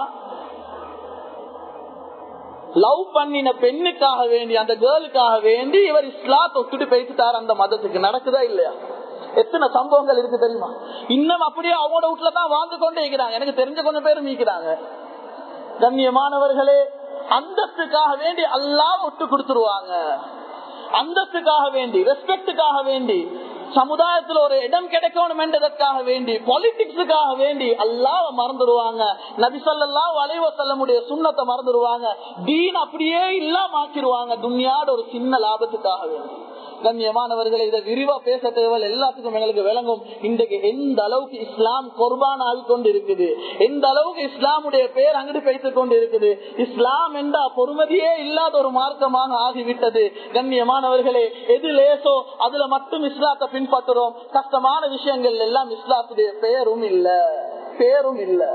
லவ் பண்ணின பெண்ணுக்காக வேண்டி அந்த கேர்ளுக்காக வேண்டி இவர் இஸ்லாத்தை ஒத்துட்டு பேசிட்டாரு அந்த மதத்துக்கு நடக்குதா இல்லையா எத்தனை சம்பவங்கள் இருக்கு தெரியுமா இன்னும் அப்படியே அவங்களோட வீட்டுல தான் வாழ்ந்து கொண்டே இருக்கிறாங்க எனக்கு தெரிஞ்ச கொஞ்சம் பேரும் மீக்கிறாங்க கண்ணியமானவர்களே அந்தஸ்துக்காக வேண்டி அல்லாஹ் விட்டு கொடுத்துருவாங்க அந்தஸ்துக்காக வேண்டி ரெஸ்பெக்டுக்காக வேண்டி சமுதாயத்துல ஒரு இடம் கிடைக்கணும் என்றதற்காக வேண்டி பாலிடிக்ஸுக்காக வேண்டி அல்லாஹ் மறந்துடுவாங்க நபிசல்லா வளைவ செல்லமுடைய சுண்ணத்தை மறந்துடுவாங்க தீன் அப்படியே இல்லாம ஆக்கிடுவாங்க துன்யாட ஒரு சின்ன லாபத்துக்காக வேண்டி கண்ணியமானவர்களை இதை விரிவா பேச தேவை எல்லாத்துக்கும் எங்களுக்கு விளங்கும் இன்றைக்கு எந்த அளவுக்கு இஸ்லாம் குர்பான் ஆகி கொண்டு இருக்குது எந்த அளவுக்கு இஸ்லாமுடைய பேர் அங்கிட்டு பேசிக் கொண்டு இருக்குது இஸ்லாம் என்ற பொறுமதியே இல்லாத ஒரு மார்க்கமாக ஆகிவிட்டது கண்ணியமானவர்களே எது லேசோ அதுல மட்டும் இஸ்லாத்தை பின்பற்றுறோம் கஷ்டமான விஷயங்கள் எல்லாம் இஸ்லாத்துடைய பெயரும் இல்ல பேரும் இல்லை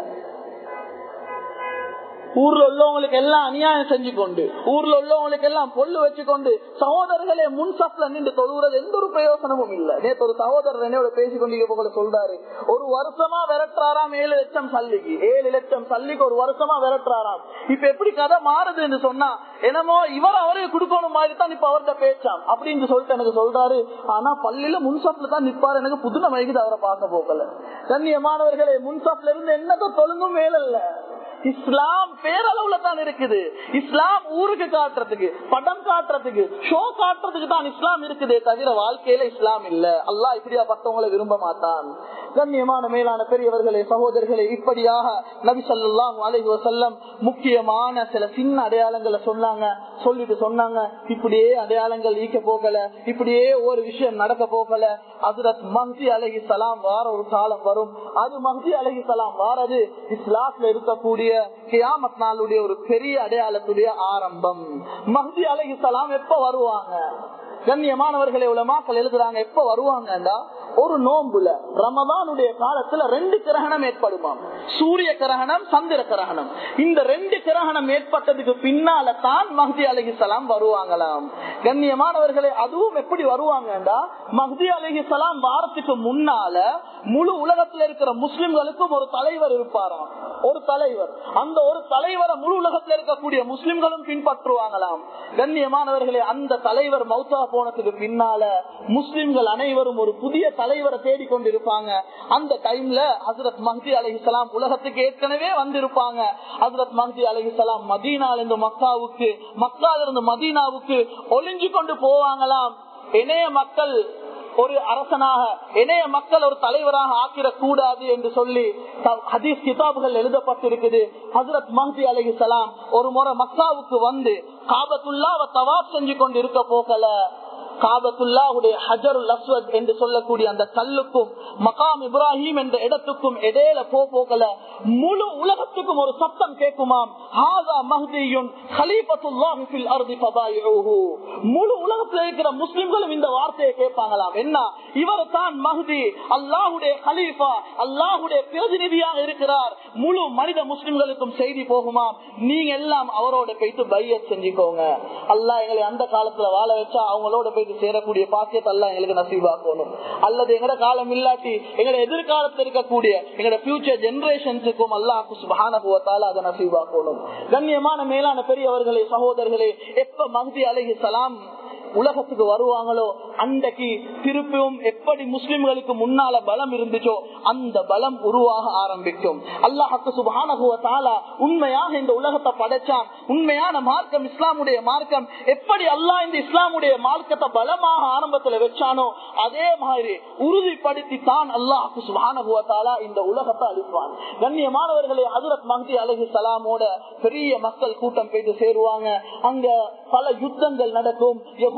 ஊர்ல உள்ளவங்களுக்கு எல்லாம் அநியாயம் செஞ்சு கொண்டு ஊர்ல உள்ளவங்களுக்கு எல்லாம் பொல்லு வச்சுக்கொண்டு சகோதரர்களே முன் சப்ல நின்று தொழுகிறது எந்த ஒரு பிரயோசனமும் இல்ல நேற்று ஒரு சகோதரர் என்னோட பேசி கொண்டிருக்க போல சொல்றாரு ஒரு வருஷமா விரட்டுறாராம் ஏழு லட்சம் சல்லிக்கு ஏழு லட்சம் சல்லிக்கு ஒரு வருஷமா விரட்டுறாராம் இப்ப எப்படி கதை மாறுதுன்னு சொன்னா என்னமோ இவர் அவருக்கு கொடுக்கணும் மாதிரி தான் இப்ப அவர்கிட்ட பேச்சாம் அப்படின்னு சொல்லிட்டு எனக்கு சொல்றாரு ஆனா பள்ளியில முன்சாப்ல தான் நிப்பாரு எனக்கு புதுன மைக்குது அவரை பார்க்க போகல கண்ணியமானவர்களே முன்சாப்ல இருந்து என்னதோ தொழுங்கும் மேல இல்ல இஸ்லாம் பேரளவுல தான் இருக்குது இஸ்லாம் ஊருக்கு காட்டுறதுக்கு படம் காட்டுறதுக்கு ஷோ காட்டுறதுக்கு தான் இஸ்லாம் இருக்குதே தவிர வாழ்க்கையில இஸ்லாம் இல்ல அல்லாஹ் இப்படியா பத்தவங்களை விரும்ப மாட்டான் கண்ணியமான மேலான பெரியவர்களே சகோதரர்களே இப்படியாக நபி சொல்லாம் அலைஹி வசல்லம் முக்கியமான சில சின்ன அடையாளங்களை சொன்னாங்க சொல்லிட்டு சொன்னாங்க இப்படியே அடையாளங்கள் ஈக்க போகல இப்படியே ஒரு விஷயம் நடக்க போகல அதுரத் மஹதி அலஹி சலாம் வார ஒரு காலம் வரும் அது மஹதி அலஹி சலாம் வாரது இஸ்லாத்துல இருக்கக்கூடிய கியாமத் நாளுடைய ஒரு பெரிய அடையாளத்துடைய ஆரம்பம் மஹதி அலஹி சலாம் எப்ப வருவாங்க கண்ணியமானவர்களை உலமாக்கள் எழுதுறாங்க எப்ப வருவாங்கடா ஒரு நோம்புல ரமதானுடைய காலத்துல ரெண்டு கிரகணம் ஏற்படுமாம் சூரிய கிரகணம் சந்திர கிரகணம் இந்த ரெண்டு கிரகணம் ஏற்பட்டதுக்கு பின்னால தான் மஹதி அலஹிசலாம் வருவாங்களாம் கண்ணியமானவர்களே அதுவும் எப்படி வருவாங்கடா மஹதி அலஹிசலாம் வாரத்துக்கு முன்னால முழு உலகத்துல இருக்கிற முஸ்லிம்களுக்கும் ஒரு தலைவர் இருப்பாராம் ஒரு தலைவர் அந்த ஒரு தலைவரை முழு உலகத்துல இருக்கக்கூடிய முஸ்லிம்களும் பின்பற்றுவாங்களாம் கண்ணியமானவர்களே அந்த தலைவர் மௌத்தா போனதுக்கு பின்னால முஸ்லிம்கள் அனைவரும் ஒரு புதிய தலைவரை தேடி கொண்டிருப்பாங்க அந்த டைம்ல ஹசரத் மஹதி அலஹிசலாம் உலகத்துக்கு ஏற்கனவே வந்திருப்பாங்க ஹசரத் மஹதி அலஹிசலாம் மதீனால இருந்து மக்காவுக்கு மக்கால இருந்து மதீனாவுக்கு ஒளிஞ்சு கொண்டு போவாங்களாம் இணைய மக்கள் ஒரு அரசனாக இணைய மக்கள் ஒரு தலைவராக ஆக்கிடக் கூடாது என்று சொல்லி ஹதீஸ் கிதாபுகள் எழுதப்பட்டிருக்குது ஹசரத் மஹதி அலஹி சலாம் ஒரு முறை மக்காவுக்கு வந்து காபத்துல்லாவை தவாப் செஞ்சு கொண்டு இருக்க போகல காபத்துல்லாவுடைய ஹஜருல் அஸ்வத் என்று சொல்லக்கூடிய அந்த கல்லுக்கும் மகாம் இப்ராஹிம் என்ற இடத்துக்கும் இடையில போ போகல முழு உலகத்துக்கும் ஒரு சத்தம் கேட்குமாம் ஹாதா மஹ்தியுன் ஹலீஃபத்துல்லாஹி ஃபில் அர்தி ஃபதாயிஹு முழு உலகத்துல இருக்கிற முஸ்லிம்களும் இந்த வார்த்தையை கேட்பாங்களாம் என்ன இவர் தான் மஹ்தி அல்லாஹ்வுடைய கலீஃபா அல்லாஹ்வுடைய பிரதிநிதியாக இருக்கிறார் முழு மனித முஸ்லிம்களுக்கும் செய்தி போகுமாம் நீங்க எல்லாம் அவரோட போயிட்டு பையத் செஞ்சுக்கோங்க அல்லாஹ் எங்களை அந்த காலத்துல வாழ வச்சா அவங்களோட போயிட்டு சேரக்கூடிய பாக்கியத்தை எல்லாம் எங்களுக்கு நசீவாக்கணும் அல்லது எங்கட காலம் இல்லாட்டி எங்கட எதிர்காலத்தில் இருக்கக்கூடிய எங்கட பியூச்சர் ஜெனரேஷன்ஸுக்கும் அல்லாஹு சுபானுவத்தால அதை நசீவாக்கணும் கண்ணியமான மேலான பெரியவர்களே சகோதரர்களே எப்ப மஹதி அலஹி சலாம் உலகத்துக்கு வருவாங்களோ அன்றைக்கு திருப்பியும் எப்படி முஸ்லிம்களுக்கு முன்னால பலம் இருந்துச்சோ அந்த பலம் உருவாக ஆரம்பிக்கும் அல்லாஹக்கு சுபானகுவத்தாலா உண்மையாக இந்த உலகத்தை படைச்சான் உண்மையான மார்க்கம் இஸ்லாமுடைய மார்க்கம் எப்படி அல்லாஹ் இந்த இஸ்லாமுடைய மார்க்கத்தை பலமாக ஆரம்பத்துல வச்சானோ அதே மாதிரி உறுதிப்படுத்தி தான் அல்லாஹுக்கு சுபானகுவத்தாலா இந்த உலகத்தை அளிப்பான் கண்ணியமானவர்களே ஹசரத் மஹதி அலஹி சலாமோட பெரிய மக்கள் கூட்டம் போயிட்டு சேருவாங்க அங்க பல யுத்தங்கள் நடக்கும்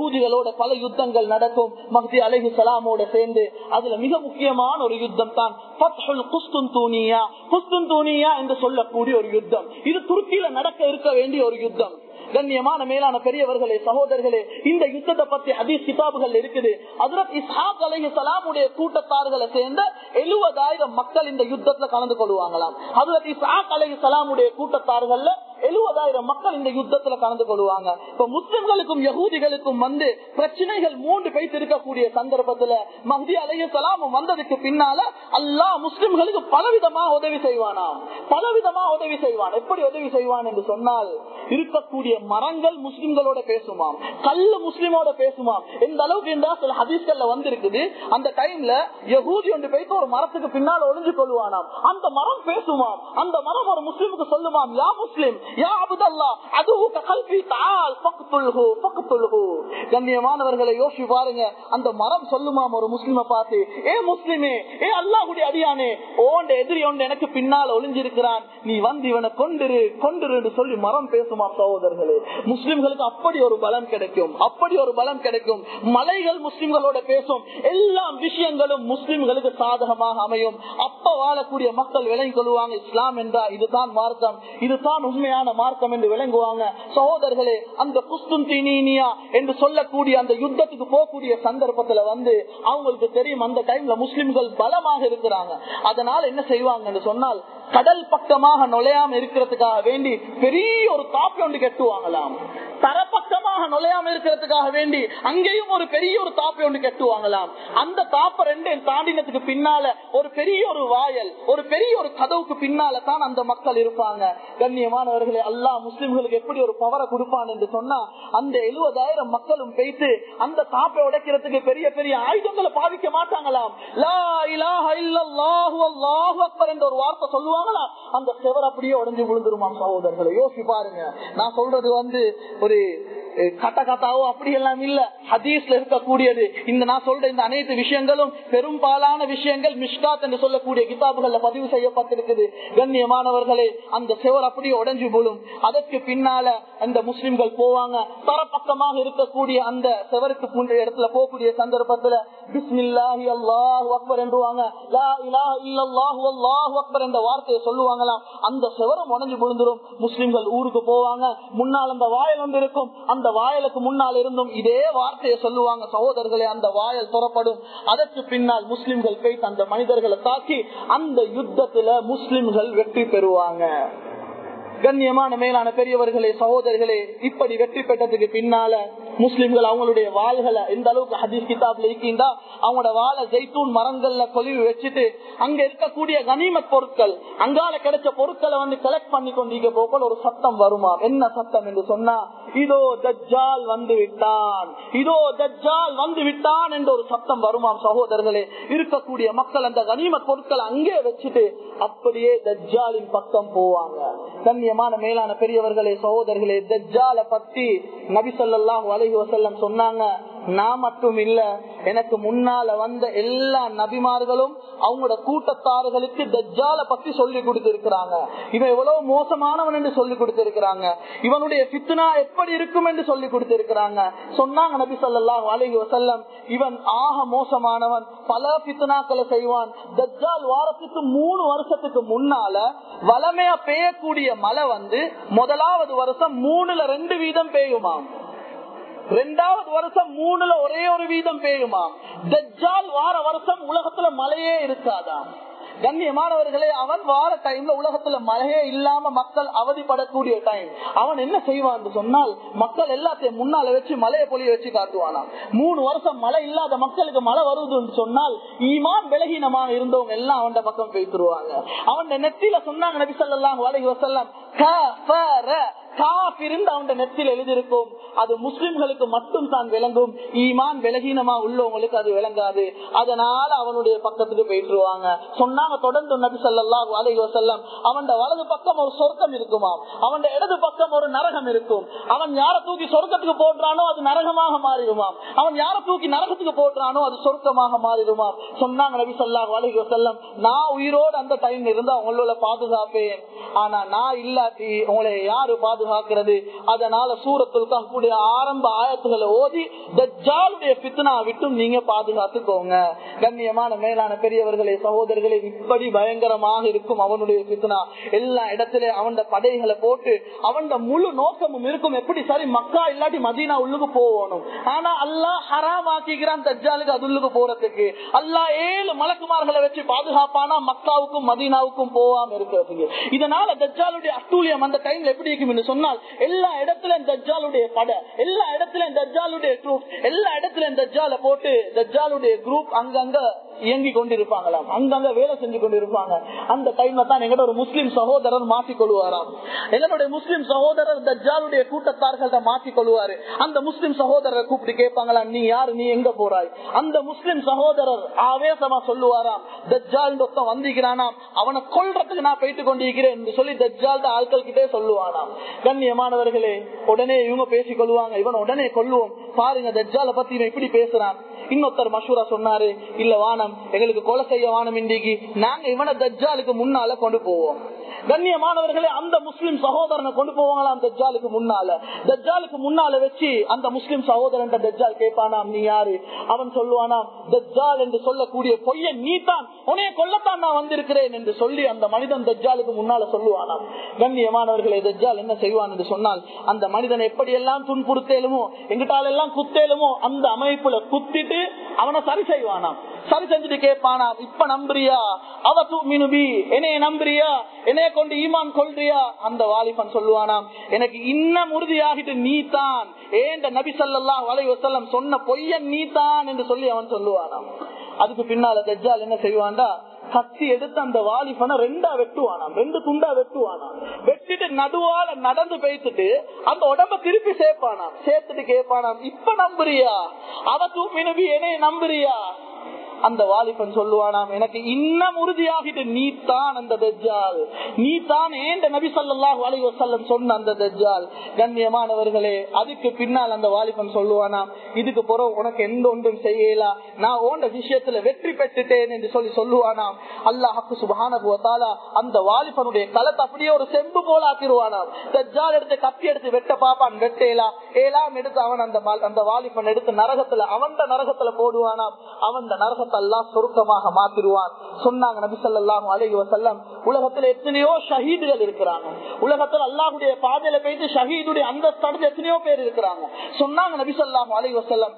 யகூதிகளோட பல யுத்தங்கள் நடக்கும் மஹதி அலஹி சலாமோட சேர்ந்து அதுல மிக முக்கியமான ஒரு யுத்தம் தான் குஸ்துன்தூனியா குஸ்துன்தூனியா என்று சொல்லக்கூடிய ஒரு யுத்தம் இது துருக்கியில நடக்க இருக்க வேண்டிய ஒரு யுத்தம் கண்ணியமான மேலான பெரியவர்களே சகோதரர்களே இந்த யுத்தத்தை பத்தி ஹதீஸ் கிதாபுகள் இருக்குது அதரத் இஸ்ஹாக் அலைஹி சலாமுடைய கூட்டத்தார்களை சேர்ந்த எழுபதாயிரம் மக்கள் இந்த யுத்தத்துல கலந்து கொள்வாங்களாம் அதரத் இஸ்ஹாக் அலைஹி சலாமுடைய கூட்டத்தார்கள்ல எழுபதாயிரம் மக்கள் இந்த யுத்தத்துல கலந்து கொள்வாங்க இப்ப முஸ்லிம்களுக்கும் யகூதிகளுக்கும் வந்து பிரச்சனைகள் மூன்று பேசி இருக்கக்கூடிய சந்தர்ப்பத்துல மஹதி அலைய சலாமும் வந்ததுக்கு பின்னால அல்லாஹ் முஸ்லிம்களுக்கு பலவிதமா உதவி செய்வானாம் பலவிதமா உதவி செய்வான் எப்படி உதவி செய்வான் என்று சொன்னால் இருக்கக்கூடிய மரங்கள் முஸ்லிம்களோட பேசுமாம் கல்லு முஸ்லிமோட பேசுமாம் எந்த அளவுக்கு என்றா சில ஹதீஸ்கள்ல வந்திருக்குது அந்த டைம்ல யகூதி ஒன்று போயிட்டு ஒரு மரத்துக்கு பின்னால் ஒளிஞ்சு கொள்வானாம் அந்த மரம் பேசுமாம் அந்த மரம் ஒரு முஸ்லிமுக்கு சொல்லுமாம் யா முஸ்லிம் யா அபுதல்லா அதுவுக்கு கல்வி தால் பக்கத்துல்ஹு பக்கத்துல்ஹு கண்ணியமானவர்களை யோசி பாருங்க அந்த மரம் சொல்லுமாம் ஒரு முஸ்லிம பார்த்து ஏ முஸ்லிமே ஏ அல்லாஹுடைய அடியானே ஓண்ட எதிரி ஒன்று எனக்கு பின்னால் ஒளிஞ்சிருக்கிறான் நீ வந்து இவனை கொண்டிரு கொண்டிரு சொல்லி மரம் பேசுமா சகோதரர்களே முஸ்லிம்களுக்கு அப்படி ஒரு பலம் கிடைக்கும் அப்படி ஒரு பலம் கிடைக்கும் மலைகள் முஸ்லிம்களோட பேசும் எல்லா விஷயங்களும் முஸ்லிம்களுக்கு சாதகமாக அமையும் அப்ப வாழக்கூடிய மக்கள் விளங்கி கொள்வாங்க இஸ்லாம் என்றா இதுதான் மார்க்கம் இதுதான் உண்மையான மார்க்கம் என்று விளங்குவாங்க சகோதரர்களே அந்த குஸ்துன்தீனியா என்று சொல்லக்கூடிய அந்த யுத்தத்துக்கு போகக்கூடிய சந்தர்ப்பத்துல வந்து அவங்களுக்கு தெரியும் அந்த டைம்ல முஸ்லிம்கள் பலமாக இருக்கிறாங்க அதனால என்ன செய்வாங்கன்னு சொன்னால் கடல் பக்கமாக நுழையாம இருக்கிறதுக்காக வேண்டி பெரிய ஒரு தாப்பை ஒன்று கட்டுவாங்களாம் தரப்பக்கமாக நுழையாம இருக்கிறதுக்காக வேண்டி அங்கேயும் ஒரு பெரிய ஒரு தாப்பை ஒன்று கட்டுவாங்களாம் அந்த தாப்பை ரெண்டு தாண்டினத்துக்கு பின்னால ஒரு பெரிய ஒரு வாயல் ஒரு பெரிய ஒரு கதவுக்கு பின்னால தான் அந்த மக்கள் இருப்பாங்க கண்ணியமானவர்களே அல்லா முஸ்லிம்களுக்கு எப்படி ஒரு பவரை கொடுப்பான் என்று சொன்னா அந்த எழுபதாயிரம் மக்களும் பேசி அந்த தாப்பை உடைக்கிறதுக்கு பெரிய பெரிய ஆயுதங்களை பாதிக்க மாட்டாங்களாம் லா இலாஹ இல்லல்லாஹு அல்லாஹு அக்பர் என்ற ஒரு வார்த்தை சொல்லுவாங்களா அந்த செவர் அப்படியே உடஞ்சு விழுந்துருமா சகோதரர்களை யோசி பாருங்க நான் சொல்றது வந்து ஒரு கட்ட கத்தாவோ அப்படி எல்லாம் இல்ல ஹதீஸ்ல இருக்கக்கூடியது இந்த நான் சொல்ற இந்த அனைத்து விஷயங்களும் பெரும்பாலான விஷயங்கள் மிஷ்காத் என்று சொல்லக்கூடிய கிதாபுகள்ல பதிவு செய்யப்பட்டிருக்குது கண்ணியமானவர்களே அந்த செவர் அப்படியே உடஞ்சு போலும் அதற்கு பின்னால அந்த முஸ்லிம்கள் போவாங்க தரப்பக்கமாக இருக்கக்கூடிய அந்த செவருக்கு புண்ட இடத்துல போகக்கூடிய சந்தர்ப்பத்துல பிஸ்மில்லாஹி அல்லாஹு அக்பர் என்றுவாங்க லா இலாஹ இல்லல்லாஹு அல்லாஹு அக்பர் என்ற வார்த்தையை சொல்லுவாங்களாம் அந்த செவரம் உடஞ்சு விழுந்துரும் முஸ்லிம்கள் ஊருக்கு போவாங்க முன்னால் அந்த வாயில் வந்து இருக்கும் அந்த வாயலுக்கு முன்னால் இருந்தும் இதே வார்த்தையை சொல்லுவாங்க சகோதரர்களே அந்த வாயல் துறப்படும் அதற்கு பின்னால் முஸ்லிம்கள் போய் அந்த மனிதர்களை தாக்கி அந்த யுத்தத்துல முஸ்லிம்கள் வெற்றி பெறுவாங்க கண்ணியமான மேலான பெரியவர்களே சகோதரர்களே இப்படி வெற்றி பெற்றதுக்கு பின்னால முஸ்லிம்கள் அவங்களுடைய வாள்களை எந்த அளவுக்கு ஹதீஸ் கிதாப்ல இருக்கின்றா அவங்களோட வாழை ஜெய்தூன் மரங்கள்ல கொலிவு வச்சுட்டு அங்க இருக்கக்கூடிய கனிமத் பொருட்கள் அங்கால கிடைச்ச பொருட்களை வந்து கலெக்ட் பண்ணி கொண்டிருக்க போக ஒரு சத்தம் வருமா என்ன சத்தம் என்று சொன்னா இதோ தஜ்ஜால் வந்து விட்டான் இதோ தஜ்ஜால் வந்து விட்டான் என்ற ஒரு சத்தம் வருமாம் சகோதரர்களே இருக்கக்கூடிய மக்கள் அந்த கனிமத் பொருட்களை அங்கே வச்சுட்டு அப்படியே தஜ்ஜாலின் பக்கம் போவாங்க கண்ணியமான மேலான பெரியவர்களே சகோதரர்களே தஜ்ஜால பத்தி நபி சொல்லாஹு அலஹி வசல்லம் சொன்னாங்க நான் மட்டும் இல்ல எனக்கு முன்னால வந்த எல்லா நபிமார்களும் அவங்களோட கூட்டத்தார்களுக்கு தஜ்ஜால பத்தி சொல்லி கொடுத்திருக்கிறாங்க இவன் எவ்வளவு மோசமானவன் என்று சொல்லி கொடுத்திருக்கிறாங்க இவனுடைய பித்னா எப்படி இருக்கும் என்று சொல்லி கொடுத்திருக்கிறாங்க சொன்னாங்க நபி சொல்லாஹு அலஹி வசல்லம் இவன் ஆக மோசமானவன் பல பித்னாக்களை செய்வான் தஜ்ஜால் வாரத்துக்கு மூணு வருஷத்துக்கு முன்னால வளமையா பெய்யக்கூடிய மழை வந்து முதலாவது வருஷம் மூணுல ரெண்டு வீதம் பெய்யுமாம் ரெண்டாவது வருஷம் மூணுல ஒரே ஒரு வீதம் பெய்யுமாம் தஜ்ஜால் வார வருஷம் உலகத்துல மழையே இருக்காதாம் கண்ணியமானவர்களே அவன் வார டைம்ல உலகத்துல மழையே இல்லாம மக்கள் அவதிப்படக்கூடிய டைம் அவன் என்ன செய்வான் சொன்னால் மக்கள் எல்லாத்தையும் முன்னால வச்சு மலையை பொழிய வச்சு காட்டுவானா மூணு வருஷம் மழை இல்லாத மக்களுக்கு மழை வருதுன்னு சொன்னால் ஈமான் விலகீனமாக இருந்தவங்க எல்லாம் அவன் பக்கம் பேசிடுவாங்க அவன் நெத்தியில சொன்னாங்க நபி சொல்லாம் வலகி வசல்லாம் அவன் நெத்தியில் எழுதியிருக்கும் அது முஸ்லிம்களுக்கு மட்டும் தான் விளங்கும் ஈமான் விலகீனமா உள்ளவங்களுக்கு அது விளங்காது அதனால அவனுடைய பக்கத்துக்கு போயிட்டுருவாங்க சொன்னாங்க தொடர்ந்து நபி சொல்லாஹு அலைஹி வசல்லம் அவன் வலது பக்கம் ஒரு சொர்க்கம் இருக்குமாம் அவன் இடது பக்கம் ஒரு நரகம் இருக்கும் அவன் யார தூக்கி சொர்க்கத்துக்கு போடுறானோ அது நரகமாக மாறிடுமாம் அவன் யார தூக்கி நரகத்துக்கு போடுறானோ அது சொர்க்கமாக மாறிடுமாம் சொன்னாங்க நபி சொல்லாஹு அலைஹி வசல்லம் நான் உயிரோடு அந்த டைம் இருந்தா உங்களோட பாதுகாப்பேன் ஆனா நான் இல்லாட்டி உங்களை யாரு பாதுகா பாதுகாக்கிறது அதனால சூரத்துல் கஹ்புடைய ஆரம்ப ஆயத்துகளை ஓதி தஜ்ஜாலுடைய பித்னா விட்டும் நீங்க பாதுகாத்துக்கோங்க கண்ணியமான மேலான பெரியவர்களே சகோதரர்களே இப்படி பயங்கரமாக இருக்கும் அவனுடைய பித்னா எல்லா இடத்துல அவன் படைகளை போட்டு அவன் முழு நோக்கமும் இருக்கும் எப்படி சரி மக்கா இல்லாட்டி மதீனா உள்ளுக்கு போகணும் ஆனா அல்லாஹ் ஹராம் ஆக்கிக்கிறான் தஜ்ஜாலுக்கு அது உள்ளுக்கு போறதுக்கு அல்லாஹ் ஏழு மலக்குமார்களை வச்சு பாதுகாப்பானா மக்காவுக்கும் மதீனாவுக்கும் போகாம இருக்கிறதுக்கு இதனால தஜ்ஜாலுடைய அட்டூழியம் அந்த டைம்ல எப்படி இருக்கும் என்று சொன்னால் எல்லா இடத்துலயும் தஜ்ஜாலுடைய படை எல்லா இடத்துலயும் தஜ்ஜாலுடைய குரூப் எல்லா இடத்துலயும் தஜ்ஜால போட்டு தஜ்ஜாலுடைய குரூப் அங்கங்க இயங்கி கொண்டிருப்பாங்களாம் அங்கங்க வேலை செஞ்சு கொண்டிருப்பாங்க அந்த டைம்ல தான் எங்கட ஒரு முஸ்லிம் சகோதரர் மாற்றிக் கொள்வாராம் எங்களுடைய முஸ்லிம் சகோதரர் தஜ்ஜாலுடைய கூட்டத்தார்கள்ட்ட மாற்றிக் கொள்வாரு அந்த முஸ்லிம் சகோதரரை கூப்பிட்டு கேட்பாங்களாம் நீ யாரு நீ எங்க போறாய் அந்த முஸ்லிம் சகோதரர் ஆவேசமா சொல்லுவாராம் தஜ்ஜால் ஒருத்தன் வந்திருக்கிறானாம் அவனை கொல்றதுக்கு நான் போயிட்டு கொண்டிருக்கிறேன் என்று சொல்லி தஜ்ஜால் ஆட்கள் கிட்டே சொல்லுவானாம் கண்ணியமானவர்களே உடனே இவங்க பேசிக் கொள்வாங்க இவன் உடனே கொல்லுவோம் பாருங்க தஜ்ஜால பத்தி இவன் இப்படி பேசுறான் இன்னொருத்தர் மஷூரா சொன்னாரு இல்ல வானம் எங்களுக்கு கொலை செய்ய வானம் இன்றைக்கு நாங்க இவனை தஜ்ஜாலுக்கு முன்னால கொண்டு போவோம் கண்ணியமானவர்களே அந்த முஸ்லிம் சகோதரனை கொண்டு போவாங்களாம் தஜ்ஜாலுக்கு முன்னால தஜ்ஜாலுக்கு முன்னால வச்சு அந்த முஸ்லிம் சகோதரன் தஜ்ஜால் கேட்பானாம் நீ யாரு அவன் சொல்லுவானாம் தஜ்ஜால் என்று சொல்லக்கூடிய பொய்யன் நீ தான் உனைய கொல்லத்தான் நான் வந்திருக்கிறேன் என்று சொல்லி அந்த மனிதன் தஜ்ஜாலுக்கு முன்னால சொல்லுவானாம் கண்ணியமானவர்களே தஜ்ஜால் என்ன செய்வான் என்று சொன்னால் அந்த மனிதன் எப்படி எல்லாம் துன்புறுத்தேலுமோ எங்கிட்டால எல்லாம் குத்தேலுமோ அந்த அமைப்புல குத்திட்டு அவனை சரி செய்வானாம் சரி செஞ்சுட்டு கேட்பானாம் இப்ப நம்புறியா அவ தூமினுபி என்னைய நம்புறியா என்னைய கொண்டு ஈமான் கொள்றியா அந்த வாலிபன் சொல்லுவானாம் எனக்கு இன்னும் உறுதியாகிட்டு நீ தான் ஏண்ட நபி சல்லா வலை வசல்லம் சொன்ன பொய்யன் நீ தான் என்று சொல்லி அவன் சொல்லுவானாம் அதுக்கு பின்னால தஜ்ஜால் என்ன செய்வான்டா கத்தி எடுத்து அந்த வாலிபனை ரெண்டா வெட்டுவானாம் ரெண்டு துண்டா வெட்டுவானாம் வெட்டிட்டு நடுவால நடந்து பேசிட்டு அந்த உடம்ப திருப்பி சேர்ப்பானாம் சேர்த்துட்டு கேட்பானாம் இப்ப நம்புறியா அவ தூமினவி என்னைய நம்புறியா அந்த வாலிபன் சொல்லுவானாம் எனக்கு இன்னும் உறுதியாகிட்டு நீ தான் அந்த தஜ்ஜால் நீ தான் ஏண்ட நபி சொல்லாஹ் அலி வசல்லம் சொன்ன அந்த தஜ்ஜால் கண்ணியமானவர்களே அதுக்கு பின்னால் அந்த வாலிபன் சொல்லுவானாம் இதுக்கு பிறகு உனக்கு எந்த ஒன்றும் செய்யலா நான் ஓண்ட விஷயத்துல வெற்றி பெற்றுட்டேன் என்று சொல்லி சொல்லுவானாம் அல்லாஹுக்கு சுபான அந்த வாலிபனுடைய களத்தை அப்படியே ஒரு செம்பு போல ஆக்கிடுவானாம் தஜ்ஜால் எடுத்து கத்தி எடுத்து வெட்ட பாப்பான் வெட்டேலா ஏலாம் எடுத்து அவன் அந்த அந்த வாலிபன் எடுத்து நரகத்துல அவன் நரகத்துல போடுவானாம் அவன் நரக உலகத்தை எல்லாம் சுருக்கமாக மாத்திருவான் சொன்னாங்க நபி சொல்லாஹு அலஹி வசல்லம் உலகத்துல எத்தனையோ ஷஹீதுகள் இருக்கிறாங்க உலகத்துல அல்லாஹுடைய பாதையில போயிட்டு ஷஹீதுடைய அந்த தடுத்து எத்தனையோ பேர் இருக்கிறாங்க சொன்னாங்க நபி சொல்லாஹு அலஹி வசல்லம்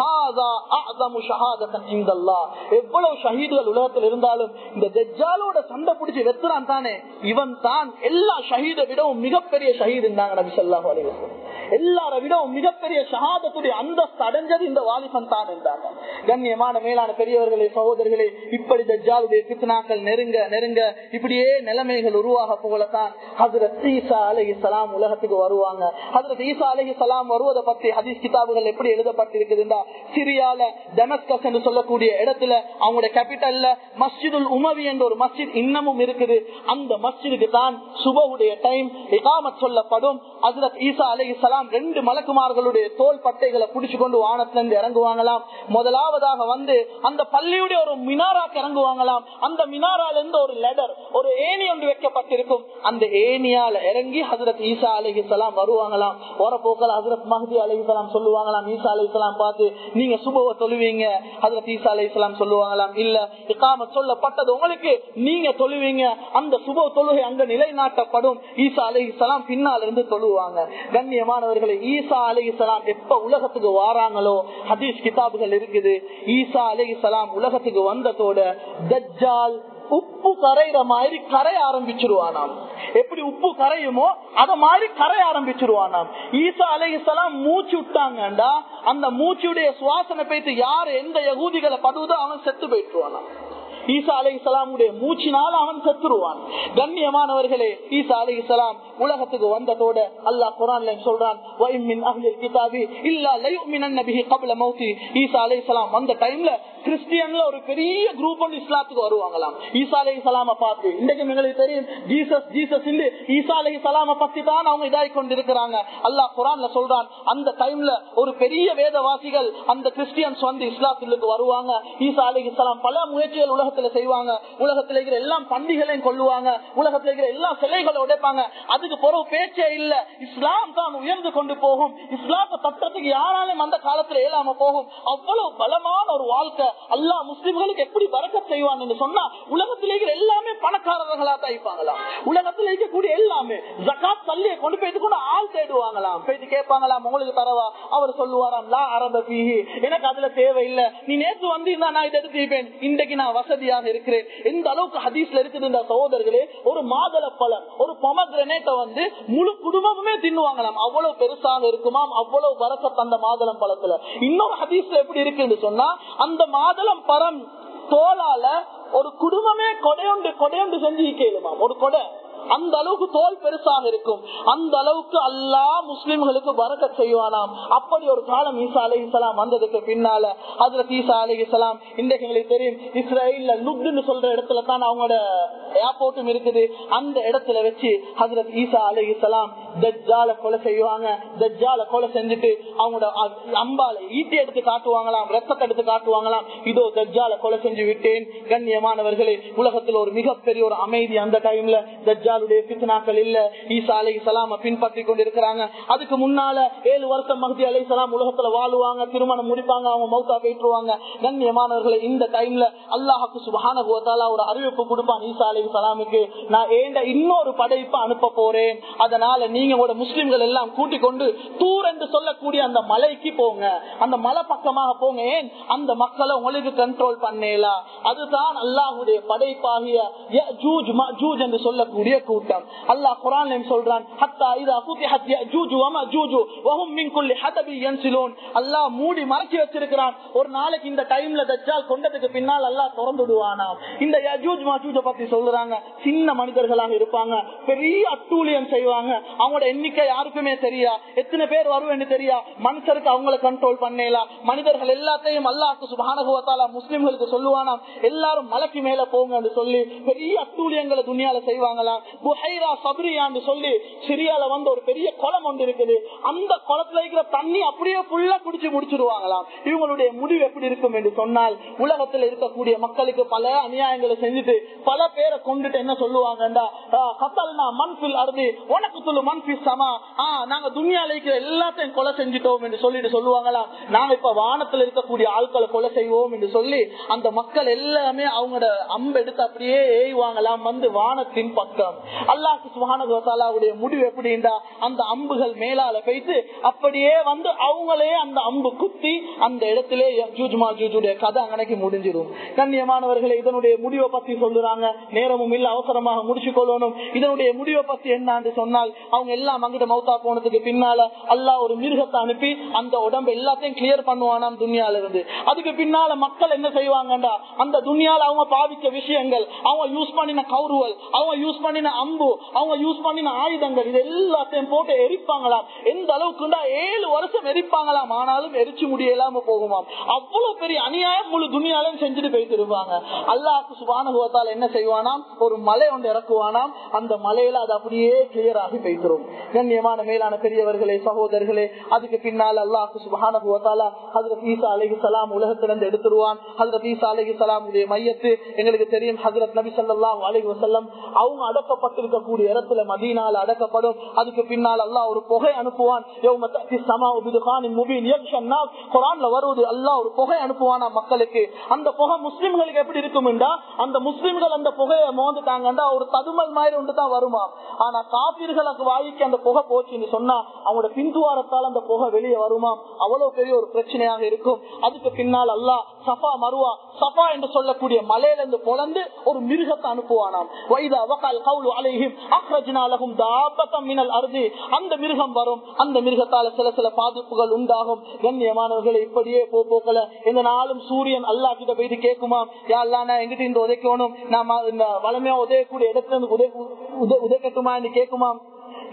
எவ்வளவு ஷஹீதுகள் உலகத்தில் இருந்தாலும் இந்த தெஜாலோட சண்டை பிடிச்சி வெத்துறான் தானே இவன் தான் எல்லா ஷஹீதை விடவும் மிகப்பெரிய ஷஹீத் இருந்தாங்க நபி சொல்லாஹு அலஹி வசல்லம் எல்லார விடவும் மிகப்பெரிய ஷஹாதத்துடைய அந்தஸ்து அடைஞ்சது இந்த வாலிபன் தான் என்றாங்க கண்ணியமான மேலான பெரியவர்களே சகோதரர்களே இப்படி தஜ்ஜாலுடைய பித்னாக்கள் நெருங்க நெருங்க இப்படியே நிலைமைகள் உருவாக போலத்தான் ஹசரத் ஈசா அலஹி சலாம் உலகத்துக்கு வருவாங்க ஹசரத் ஈசா அலஹி சலாம் வருவதை பற்றி ஹதீஸ் கிதாபுகள் எப்படி எழுதப்பட்டிருக்குதுன்னா சிரியால டெமஸ்கஸ் என்று சொல்லக்கூடிய இடத்துல அவங்களுடைய கேபிட்டல்ல மஸ்ஜிதுல் உமவி என்ற ஒரு மஸ்ஜித் இன்னமும் இருக்குது அந்த மஸ்ஜிதுக்கு தான் சுபவுடைய டைம் இகாமத் சொல்லப்படும் ஹசரத் ஈசா அலஹி சலாம் ரெண்டு மலக்குமார்களுடைய தோல் பட்டைகளை புடிச்சு கொண்டு வானத்துல இருந்து இறங்குவாங்களாம் முதலாவதாக வந்து அந்த பள்ளியுடைய ஒரு மினாராக்கு இறங்குவாங்களாம் அந்த மினாரால இருந்து ஒரு லெடர் ஒரு ஏணி ஒன்று வைக்கப்பட்டிருக்கும் அந்த ஏணியால இறங்கி ஹசரத் ஈசா அலஹி சலாம் வருவாங்களாம் போக்கல ஹசரத் மஹதி அலஹி சலாம் சொல்லுவாங்களாம் ஈசா அலி சலாம் பார்த்து நீங்க சுபவ தொழுவீங்க ஹசரத் ஈசா அலி சலாம் சொல்லுவாங்களாம் இல்ல இக்காம சொல்லப்பட்டது உங்களுக்கு நீங்க தொழுவீங்க அந்த சுப தொழுகை அங்க நிலைநாட்டப்படும் ஈசா அலஹி சலாம் பின்னால் இருந்து தொழுவாங்க கண்ணியமானவர்களை ஈசா அலஹி சலாம் எப்ப உலகத்துக்கு வாராங்களோ ஹதீஸ் கிதாபுகள் இருக்குது ஈசா அலஹி சலாம் உலகத்துக்கு வந்ததோட தஜ்ஜால் உப்பு கரைகிற மாதிரி கரைய ஆரம்பிச்சிருவானாம் எப்படி உப்பு கரையுமோ அத மாதிரி கரைய ஆரம்பிச்சிருவானாம் ஈசா அலைஹிசலாம் மூச்சு விட்டாங்கண்டா அந்த மூச்சுடைய சுவாசனை போயிட்டு யாரு எந்த யகூதிகளை படுவதோ அவன் செத்து போயிட்டுருவானாம் ஈசா அலை இஸ்லாமுடைய மூச்சினால் அவன் செத்துருவான் கண்ணியமானவர்களே ஈசா அலை இஸ்லாம் உலகத்துக்கு வந்ததோட அல்லாஹ் குரான்ல சொல்றான் ஈசா அலை இஸ்லாம் வந்த டைம்ல கிறிஸ்டியன்ல ஒரு பெரிய குரூப் ஒன்று இஸ்லாத்துக்கு வருவாங்களாம் ஈசா அலை இஸ்லாம பார்த்து இன்றைக்கு எங்களுக்கு தெரியும் ஜீசஸ் ஜீசஸ் ஈசா அலை இஸ்லாம பத்தி தான் அவங்க இதாகி கொண்டிருக்கிறாங்க அல்லாஹ் குரான்ல சொல்றான் அந்த டைம்ல ஒரு பெரிய வேதவாசிகள் அந்த கிறிஸ்டியன்ஸ் வந்து இஸ்லாத்துக்கு வருவாங்க ஈசா அலை இஸ்லாம் பல முயற்சிகள் உலகத்தில் உலகத்துல செய்வாங்க உலகத்துல இருக்கிற எல்லாம் பண்டிகைகளையும் கொள்ளுவாங்க உலகத்துல இருக்கிற எல்லா சிலைகளை உடைப்பாங்க அதுக்கு பிறகு பேச்சே இல்ல இஸ்லாம் தான் உயர்ந்து கொண்டு போகும் இஸ்லாத்தை தட்டத்துக்கு யாராலும் அந்த காலத்துல இயலாம போகும் அவ்வளவு பலமான ஒரு வாழ்க்கை அல்லாஹ் முஸ்லிம்களுக்கு எப்படி பறக்க செய்வான் என்று சொன்னா உலகத்துல இருக்கிற எல்லாமே பணக்காரர்களா தான் இருப்பாங்களாம் உலகத்துல இருக்கக்கூடிய எல்லாமே ஜகாத் தள்ளியை கொண்டு போயிட்டு கூட ஆள் தேடுவாங்களாம் போயிட்டு கேட்பாங்களாம் உங்களுக்கு தரவா அவர் சொல்லுவாராம் லா அரப பீஹி எனக்கு அதுல தேவையில்லை நீ நேற்று வந்தீங்கன்னா நான் இதை எடுத்துப்பேன் இன்றைக்கு நான் வசதியாக இருக்கிறேன் எந்த அளவுக்கு ஹதீஸ்ல இருக்குது இந்த சகோதரர்களே ஒரு மாதள பழம் ஒரு பொமக்ரனேட்டை வந்து முழு குடும்பமுமே தின்னுவாங்களாம் அவ்வளவு பெருசாக இருக்குமாம் அவ்வளவு வரக்க அந்த மாதளம் பழத்துல இன்னொரு ஹதீஸ்ல எப்படி இருக்குன்னு சொன்னா அந்த மாதளம் பழம் தோலால ஒரு குடும்பமே கொடையொண்டு கொடையொண்டு செஞ்சு கேளுமாம் ஒரு கொடை அந்த அளவுக்கு தோல் பெருசாக இருக்கும் அந்த அளவுக்கு அல்லா முஸ்லிம்களுக்கு வரக்க செய்வானாம் அப்படி ஒரு காலம் ஈசா அலி இஸ்லாம் வந்ததுக்கு பின்னால அதுல ஈசா அலி இஸ்லாம் இன்றைக்கு எங்களுக்கு தெரியும் இஸ்ரேல லுப்னு சொல்ற இடத்துல தான் அவங்களோட ஏர்போர்ட்டும் இருக்குது அந்த இடத்துல வச்சு ஹசரத் ஈசா அலி இஸ்லாம் தஜ்ஜால கொலை செய்வாங்க தஜ்ஜால கொலை செஞ்சுட்டு அவங்களோட அம்பால ஈட்டி எடுத்து காட்டுவாங்களாம் ரத்தத்தை எடுத்து காட்டுவாங்களாம் இதோ தஜ்ஜால கொலை செஞ்சு விட்டேன் கண்ணியமானவர்களே உலகத்துல ஒரு மிகப்பெரிய ஒரு அமைதி அந்த டைம்ல தஜ்ஜாலுடைய பித்னாக்கள் இல்ல ஈசா அலை சலாம பின்பற்றி கொண்டிருக்கிறாங்க அதுக்கு முன்னால ஏழு வருஷம் மகதி அலை சலாம் உலகத்துல வாழுவாங்க திருமணம் முடிப்பாங்க அவங்க மௌத்தா போயிட்டுருவாங்க கண்ணியமானவர்களை இந்த டைம்ல அல்லாஹுக்கு சுபான கோத்தாலா ஒரு அறிவிப்பு கொடுப்பான் ஈசா அலை சலாமுக்கு நான் ஏண்ட இன்னொரு படைப்பு அனுப்ப போறேன் அதனால நீங்க உங்களோட முஸ்லிம்கள் எல்லாம் கூட்டிக் கொண்டு தூர் என்று சொல்லக்கூடிய அந்த மலைக்கு போங்க அந்த மலை பக்கமாக போங்க ஏன் அந்த மக்களை உங்களுக்கு கண்ட்ரோல் பண்ணலாம் அதுதான் அல்லாஹுடைய படைப்பாகிய யஜூஜ் மஜூஜ் என்று சொல்லக்கூடிய கூட்டம் அல்லாஹ் குரான் சொல்றான் ஹத்தா இதா ஃபுதிஹத் யஜூஜ் வ மஜூஜ் வஹும் மின் குல்லி ஹதபி யன்சிலூன் அல்லாஹ் மூடி மறைச்சி வச்சிருக்கிறான் ஒரு நாளைக்கு இந்த டைம்ல தஜ்ஜால் கொண்டதுக்கு பின்னால் அல்லாஹ் திறந்துடுவானாம் இந்த யஜூஜ் மஜூஜ பத்தி சொல்றாங்க சின்ன மனிதர்களாக இருப்பாங்க பெரிய அட்டூழியம் செய்வாங்க அவங்களோட எண்ணிக்கை யாருக்குமே தெரியா எத்தனை பேர் வருவேன்னு தெரியா மனுஷருக்கு அவங்கள கண்ட்ரோல் பண்ணலாம் மனிதர்கள் எல்லாத்தையும் அல்லாஹ்க்கு சுபானகுவத்தால முஸ்லிம்களுக்கு சொல்லுவானாம் எல்லாரும் மலைக்கு மேல போங்கன்னு சொல்லி பெரிய அட்டூழியங்களை துணியால செய்வாங்களாம் புஹைரா சபரியான்னு சொல்லி சிரியால வந்து ஒரு பெரிய குளம் ஒன்று இருக்குது அந்த குளத்துல இருக்கிற தண்ணி அப்படியே ஃபுல்லா குடிச்சு முடிச்சிருவாங்களாம் இவங்களுடைய முடிவு எப்படி இருக்கும் என்று சொன்னால் உலகத்துல இருக்கக்கூடிய மக்களுக்கு பல அநியாயங்களை செஞ்சுட்டு பல பேரை கொண்டுட்டு என்ன சொல்லுவாங்கடா கத்தல்னா மண்பில் அறுதி உனக்கு சொல்லு மண்பில் சமா ஆஹ் நாங்க துணியால இருக்கிற எல்லாத்தையும் கொலை செஞ்சுட்டோம் என்று சொல்லிட்டு சொல்லுவாங்களாம் நாங்க இப்ப வானத்துல இருக்கக்கூடிய ஆட்களை கொலை செய்வோம் என்று சொல்லி அந்த மக்கள் எல்லாமே அவங்களோட அம்பு எடுத்து அப்படியே ஏய்வாங்களாம் வந்து வானத்தின் பக்கம் அல்லாஹு சுகானுடைய முடிவு எப்படின்னா அந்த அம்புகள் மேலால போயிட்டு அப்படியே வந்து அவங்களே அந்த அம்பு குத்தி அந்த இடத்திலே ஜூஜ்மா ஜூஜுடைய கதை அங்கனைக்கு முடிஞ்சிடும் கண்ணியமானவர்களை இதனுடைய முடிவை பத்தி சொல்லுறாங்க நேரமும் இல்ல அவசரமாக முடிச்சு கொள்ளணும் இதனுடைய முடிவை பத்தி என்னன்னு சொன்னால் அவங்க எல்லாம் அங்கிட்ட மௌத்தா போனதுக்கு பின்னால அல்லாஹ் ஒரு மிருகத்தை அனுப்பி அந்த உடம்பு எல்லாத்தையும் கிளியர் பண்ணுவானாம் துணியால இருந்து அதுக்கு பின்னால மக்கள் என்ன செய்வாங்கடா அந்த துணியால அவங்க பாவிக்க விஷயங்கள் அவங்க யூஸ் பண்ணின கௌருவல் அவங்க யூஸ் பண்ணின அம்பு அவங்க யூஸ் பண்ணின ஆயுதங்கள் இது எல்லாத்தையும் போட்டு எரிப்பாங்களாம் எந்த அளவுக்குண்டா ஏழு வருஷம் எரிப்பாங்களாம் ஆனாலும் எரிச்சு முடியலாம போகுமாம் அவ்வளவு பெரிய அநியாயம் முழு துணியாலும் செஞ்சுட்டு போயிட்டு அல்லாஹு சுபானுபவத்தால் என்ன செய்வானாம் ஒரு மலை ஒன்று இறக்குவானாம் அந்த மலையில அது அப்படியே கிளியர் ஆகி போய்த்திரும் கண்ணியமான மேலான பெரியவர்களே சகோதரர்களே அதுக்கு பின்னால் அல்லாஹு சுபானுபவத்தால ஹசரத் ஈசா அலஹி சலாம் உலகத்திலிருந்து எடுத்துருவான் ஹசரத் ஈசா அலஹி சலாம் மையத்து எங்களுக்கு தெரியும் ஹசரத் நபி சல்லாஹ் அலஹி வசல்லம் அவங்க அடக்கப்பட்டிருக்கக்கூடிய இடத்துல மதீனால அடக்கப்படும் அதுக்கு பின்னால் அல்லாஹ் ஒரு புகை அனுப்புவான் வருவது அல்லாஹ் ஒரு புகை அனுப்புவானா மக்களுக்கு அந்த புகை முஸ்லிம்களுக்கு எப்படி இருக்கும்டா அந்த முஸ்லிம்கள் அந்த புகையை மோந்துட்டாங்கடா ஒரு ததுமல் மாதிரி ஒன்று தான் வருமா ஆனா காப்பீர்களுக்கு வாய்க்கு அந்த புகை போச்சுன்னு சொன்னா அவங்களோட பின்துவாரத்தால் அந்த புகை வெளியே வருமா அவ்வளவு பெரிய ஒரு பிரச்சனையாக இருக்கும் அதுக்கு பின்னால் அல்லாஹ் சஃபா மருவா சஃபா என்று சொல்லக்கூடிய மலையில இருந்து பொழந்து ஒரு மிருகத்தை அனுப்புவானாம் வைதா வகால் கவுலு அலைஹிம் அஹ்ரஜ்னாலஹும் தாபத்தம் மினல் அருதி அந்த மிருகம் வரும் அந்த மிருகத்தால சில சில பாதிப்புகள் உண்டாகும் கண்ணியமானவர்களை இப்படியே போ போக்கல இந்த நாளும் சூரியன் அல்லா கிட்ட போயிட்டு கேட்குமா யா அல்லா நான் எங்கிட்ட இந்த உதைக்கணும் நாம இந்த வளமையா உதயக்கூடிய இடத்துல இருந்து உதை உதைக்கட்டுமா கேட்குமா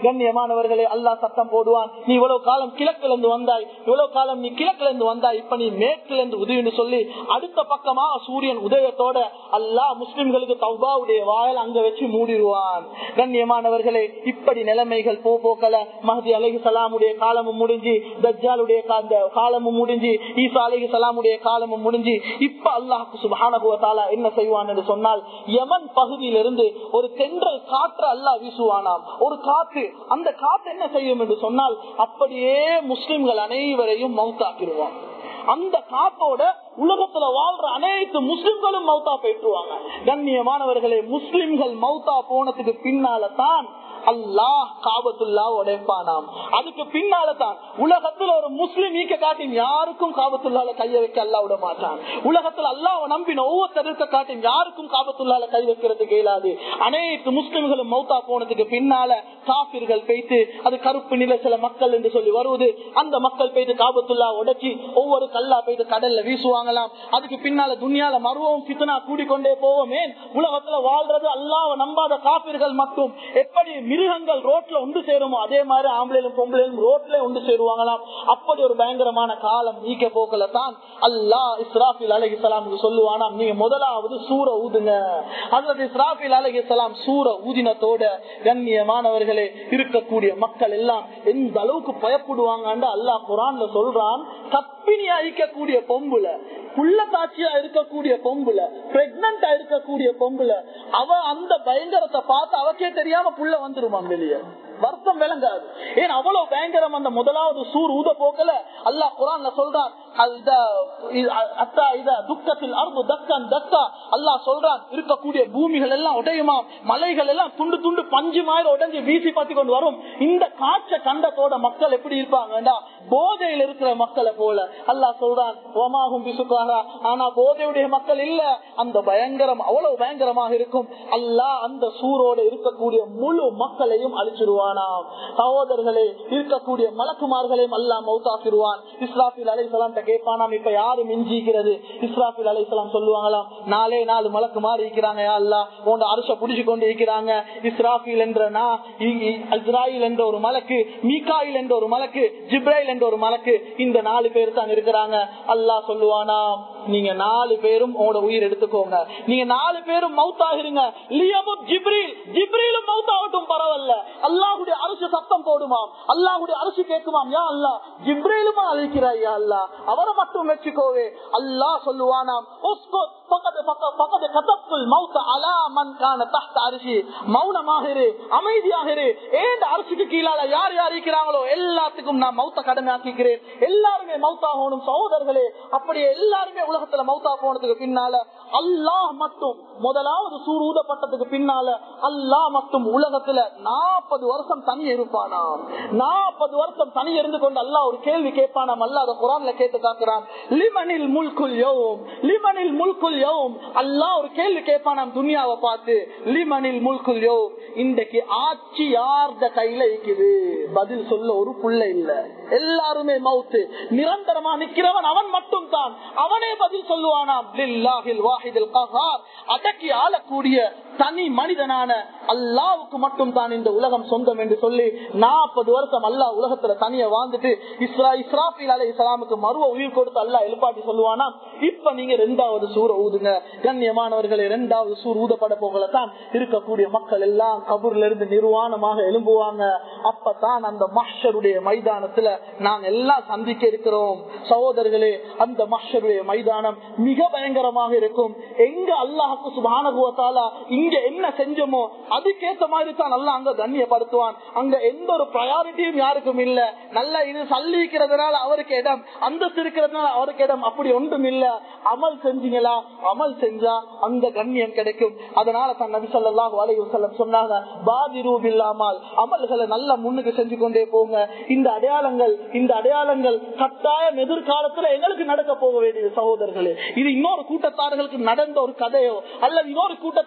கண்ணியமானவர்களே அல்லாஹ் சத்தம் போடுவான் நீ இவ்வளவு காலம் கிழக்குல இருந்து வந்தாய் இவ்வளவு காலம் நீ கிழக்குல இருந்து வந்தாய் இப்ப நீ மேற்குல இருந்து உதவின்னு சொல்லி அடுத்த பக்கமா சூரியன் உதயத்தோட அல்லாஹ் முஸ்லிம்களுக்கு தௌபாவுடைய வாயல் அங்க வச்சு மூடிடுவான் கண்ணியமானவர்களே இப்படி நிலைமைகள் போ போக்கல மஹதி அலஹி சலாமுடைய காலமும் முடிஞ்சு தஜ்ஜாலுடைய அந்த காலமும் முடிஞ்சு ஈசா அலஹி சலாமுடைய காலமும் முடிஞ்சு இப்ப அல்லாஹ் சுபஹானகுவத்தாலா என்ன செய்வான் என்று சொன்னால் யமன் பகுதியிலிருந்து ஒரு தென்றல் காற்று அல்லாஹ் வீசுவானாம் ஒரு காற்று அந்த காற்று என்ன செய்யும் என்று சொன்னால் அப்படியே முஸ்லிம்கள் அனைவரையும் மவுத்தாக்கிடுவான் அந்த காத்தோட உலகத்துல வாழ்ற அனைத்து முஸ்லிம்களும் மௌத்தா பெற்றுவாங்க கண்ணியமானவர்களே முஸ்லிம்கள் மௌத்தா போனதுக்கு பின்னால தான் அல்லாஹ் காபத்துல்லா உடைப்பானாம் அதுக்கு பின்னால தான் உலகத்துல ஒரு முஸ்லிம் ஈக்க காட்டி யாருக்கும் காபத்துள்ளால கைய வைக்க அல்லா விட மாட்டான் உலகத்துல அல்லாஹ் நம்பின ஒவ்வொருத்தருக்கு காட்டி யாருக்கும் காபத்துள்ளால கை வைக்கிறதுக்கு இயலாது அனைத்து முஸ்லிம்களும் மௌத்தா போனதுக்கு பின்னால காபிர்கள் பேய்த்து அது கருப்பு நில சில மக்கள் என்று சொல்லி வருவது அந்த மக்கள் பேய்த்து காபத்துல்லா உடைச்சி ஒவ்வொரு கல்லா போயிட்டு கடல்ல வீசுவாங்களாம் அதுக்கு பின்னால துணியால மருவம் பித்தனா கூடிக்கொண்டே போவோமே உலகத்துல வாழ்றது அல்லாஹ் நம்பாத காபிர்கள் மட்டும் எப்படி மிருகங்கள் ரோட்ல ஒன்று சேருமோ அதே மாதிரி ஆம்பளையும் பொம்பளையும் ரோட்ல ஒன்று சேருவாங்களாம் அப்படி ஒரு பயங்கரமான காலம் நீக்க போக்கல தான் அல்லாஹ் இஸ்ராஃபில் அலஹி சலாமுக்கு சொல்லுவானா நீங்க முதலாவது சூற ஊதுங்க அல்லது இஸ்ராஃபில் அலஹி சலாம் சூற ஊதினத்தோட கண்ணியமானவர்களே இருக்கக்கூடிய மக்கள் எல்லாம் எந்த அளவுக்கு பயப்படுவாங்க அல்லாஹ் குரான்ல சொல்றான் கப்பினி அழிக்கக்கூடிய பொம்புல புள்ள காட்சியா இருக்கக்கூடிய பொம்புல பிரெக்னண்டா இருக்கக்கூடிய பொம்புல அவ அந்த பயங்கரத்தை பார்த்து அவக்கே தெரியாம புள்ள வந்துருமா வெளியே வருத்தம் விளங்காது ஏன் அவ்வளவு பயங்கரம் அந்த முதலாவது சூர் ஊத போக்கல அல்லாஹ் குரான்ல சொல்றான் துக்கத்தில் அரும்பு தக்கன் தக்கா அல்லாஹ் சொல்றான் இருக்கக்கூடிய பூமிகள் எல்லாம் உடையுமா மலைகள் எல்லாம் துண்டு துண்டு பஞ்சு மாதிரி உடைஞ்சு வீசி பத்தி கொண்டு வரும் இந்த காட்ச கண்டத்தோட மக்கள் எப்படி இருப்பாங்கடா போதையில் இருக்கிற மக்களை போல அல்லாஹ் சொல்றான் ஓமாகும் பிசுக்காரா ஆனா போதையுடைய மக்கள் இல்ல அந்த பயங்கரம் அவ்வளவு பயங்கரமாக இருக்கும் அல்லாஹ் அந்த சூரோட இருக்கக்கூடிய முழு மக்களையும் அழிச்சிருவானாம் சகோதரர்களே இருக்கக்கூடிய மலக்குமார்களையும் அல்லாஹ் மௌத்தாக்கிடுவான் இஸ்ராஃபில் அலைசலாம் கேட்பானாம் இப்ப யாரு மிஞ்சிக்கிறது இஸ்ராஃபில் அலைசலாம் சொல்லுவாங்களாம் நாலே நாலு மலக்குமார் இருக்கிறாங்க யா அல்லா உன் அரச புடிச்சு கொண்டு இருக்கிறாங்க இஸ்ராஃபில் என்ற நான் இஸ்ராயில் என்ற ஒரு மலக்கு மீகாயில் என்ற ஒரு மலக்கு ஜிப்ரைல் என்ற ஒரு மலக்கு இந்த நாலு பேர் தான் இருக்கிறாங்க அல்லாஹ் சொல்லுவானா நீங்க நாலு பேரும் உங்களோட உயிர் எடுத்துக்கோங்க நீங்க நாலு பேரும் மவுத்தாகிருங்க லியமும் ஜிப்ரீல் ஜிப்ரீலும் மவுத்தாகட்டும் பரவாயில்ல அல்லாஹுடைய அரசு சத்தம் போடுமாம் அல்லாஹுடைய அரசு கேட்குமாம் யா அல்லா ஜிப்ரீலுமா அழைக்கிறாய் யா அல்லா அவரை மட்டும் வச்சுக்கோவே அல்லாஹ் சொல்லுவானாம் அமைதியாக ஏன் அரசுக்கு கீழால யார் யார் இருக்கிறாங்களோ எல்லாத்துக்கும் நான் மௌத்த கடமையாக்கிக்கிறேன் எல்லாருமே மௌத்தாகணும் சகோதரர்களே அப்படியே எல்லாருமே உலகத்துல மௌத்தா போனதுக்கு பின்னால அல்லாஹ் மட்டும் முதலாவது சூர் ஊதப்பட்டதுக்கு பின்னால அல்லாஹ் மட்டும் உலகத்துல நாற்பது வருஷம் தனி இருப்பானாம் நாற்பது வருஷம் தனி இருந்து கொண்டு அல்லாஹ் ஒரு கேள்வி கேட்பானாம் அல்ல அதை குரான்ல கேட்டு காக்குறான் லிமனில் முல்குல் யோம் லிமனில் முல்குல் யோம் அல்லாஹ் ஒரு கேள்வி கேட்பானாம் துனியாவை பார்த்து லிமனில் முல்குல் யோம் இன்றைக்கு ஆட்சி யார்த கையில இருக்குது பதில் சொல்ல ஒரு புள்ள இல்ல எல்லாருமே மவுத்து நிரந்தரமா நிக்கிறவன் அவன் மட்டும் தான் அவனே பதில் சொல்லுவானாம் லில்லாஹில் வாஹிதில் கஹார் அடக்கி ஆளக்கூடிய தனி மனிதனான அல்லாவுக்கு மட்டும் தான் இந்த உலகம் சொந்தம் என்று சொல்லி நாற்பது வருஷம் அல்லாஹ் உலகத்துல தனிய வாழ்ந்துட்டு இஸ்ரா இஸ்ராபில் அலை இஸ்லாமுக்கு மருவ உயிர் கொடுத்து அல்லாஹ் எழுப்பாட்டி சொல்லுவானா இப்ப நீங்க ரெண்டாவது சூற ஊதுங்க கண்ணியமானவர்களை ரெண்டாவது சூர் ஊதப்பட போகல தான் இருக்கக்கூடிய மக்கள் எல்லாம் கபூர்ல இருந்து நிர்வாணமாக எழும்புவாங்க அப்பதான் அந்த மஹருடைய மைதானத்துல நாங்க எல்லாம் சந்திக்க இருக்கிறோம் சகோதரர்களே அந்த மஹருடைய மைதானம் மிக பயங்கரமாக இருக்கும் எங்க அல்லாஹுக்கு சுபானகுவத்தாலா இங்க என்ன செஞ்சோமோ அதுக்கேற்ற மாதிரி தான் நல்லா அங்க கண்ணியப்படுத்துவான் அங்க எந்த ஒரு ப்ரையாரிட்டியும் யாருக்கும் இல்ல நல்ல இது சல்லிக்கிறதுனால அவருக்கு இடம் அந்தஸ்து இருக்கிறதுனால அவருக்கு இடம் அப்படி ஒன்றும் இல்ல அமல் செஞ்சீங்களா அமல் செஞ்சா அந்த கண்ணியம் கிடைக்கும் அதனால தான் நபி சொல்லாஹ் வலையுசல்லம் சொன்னாங்க பாதிரூப் இல்லாமல் அமல்களை நல்ல முன்னுக்கு செஞ்சு கொண்டே போங்க இந்த அடையாளங்கள் இந்த அடையாளங்கள் கட்டாயம் எதிர்காலத்துல எங்களுக்கு நடக்க போக வேண்டியது சகோதரர்களே இது இன்னொரு கூட்டத்தார்களுக்கு நடந்த ஒரு கதையோ அல்லது இன்னொரு கூட்டத்தாருக்கு நடக்க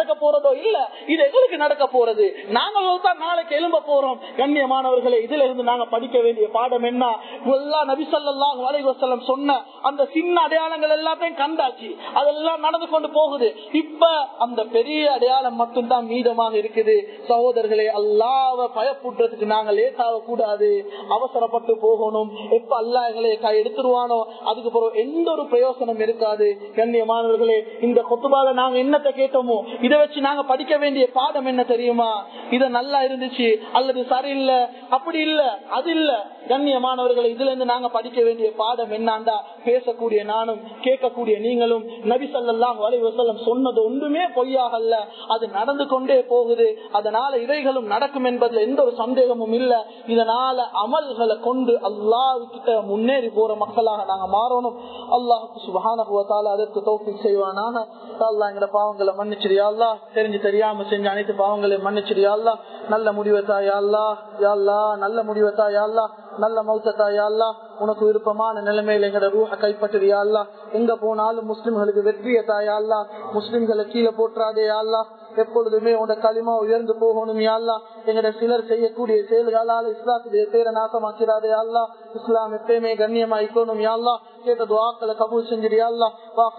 நடக்க போறதோ இல்ல இது எங்களுக்கு நடக்க போறது நாங்களும் தான் நாளைக்கு எழும்ப போறோம் கண்ணியமானவர்களே இதுல இருந்து நாங்க படிக்க வேண்டிய பாடம் என்ன எல்லா நபிசல்லாஹ் வலைவசலம் சொன்ன அந்த சின்ன அடையாளங்கள் எல்லாத்தையும் கண்டாச்சு அதெல்லாம் நடந்து கொண்டு போகுது இப்ப அந்த பெரிய அடையாளம் மட்டும்தான் மீதமாக இருக்குது சகோதரர்களே அல்லாவ பயப்புற்றதுக்கு நாங்க லேட் ஆக கூடாது அவசரப்பட்டு போகணும் எப்ப அல்லா எங்களை கை எடுத்துருவானோ அதுக்கு பிறகு எந்த ஒரு பிரயோசனம் இருக்காது கண்ணியமானவர்களே இந்த கொத்துபால நாங்க என்னத்தை கேட்டோமோ இதை வச்சு நாங்க படிக்க வேண்டிய பாடம் என்ன தெரியுமா இது நல்லா இருந்துச்சு அல்லது சரியில்லை அப்படி இல்ல அது இல்ல கண்ணியமானவர்களை இதுல இருந்து நாங்க படிக்க வேண்டிய பாடம் என்னாண்டா பேசக்கூடிய நானும் கேட்கக்கூடிய நீங்களும் நபி சல்லாஹ் வலைவசல்லம் சொன்னது ஒன்றுமே பொய்யாகல்ல அது நடந்து கொண்டே போகுது அதனால இவைகளும் நடக்கும் என்பதுல எந்த ஒரு சந்தேகமும் இல்ல இதனால அமல்களை கொண்டு அல்லாஹ்கிட்ட முன்னேறி போற மக்களாக நாங்க மாறணும் அல்லாஹுக்கு சுபானகுவத்தால அதற்கு தோப்பி செய்வானாக அல்லா எங்கட பாவங்களை மன்னிச்சிரியா அல்லா தெரிஞ்சு தெரியாம செஞ்ச அனைத்து பாவங்களையும் மன்னிச்சிரியா அல்லா நல்ல முடிவத்தா யாழ்லா யாழ்லா நல்ல முடிவத்தா யாழ்லா நல்ல மௌத்தத்தா யாழ்லா உனக்கு விருப்பமான நிலைமையில எங்கட ரூஹ கைப்பற்றியா அல்லா எங்க போனாலும் முஸ்லிம்களுக்கு வெற்றியை தாயா அல்லா முஸ்லிம்களை கீழே போற்றாதே அல்லா எப்பொழுதுமே உன்னோட களிமா உயர்ந்து போகணும் யாழ்லா எங்கட சிலர் செய்யக்கூடிய செயல்களால் இஸ்லாத்துடைய பேரை நாசமாக்கிறாதே அல்லா இஸ்லாம் எப்பயுமே கண்ணியமாயிக்கணும் யாழ்லா கேட்ட துவாக்களை கபூல் செஞ்சிரியா அல்லா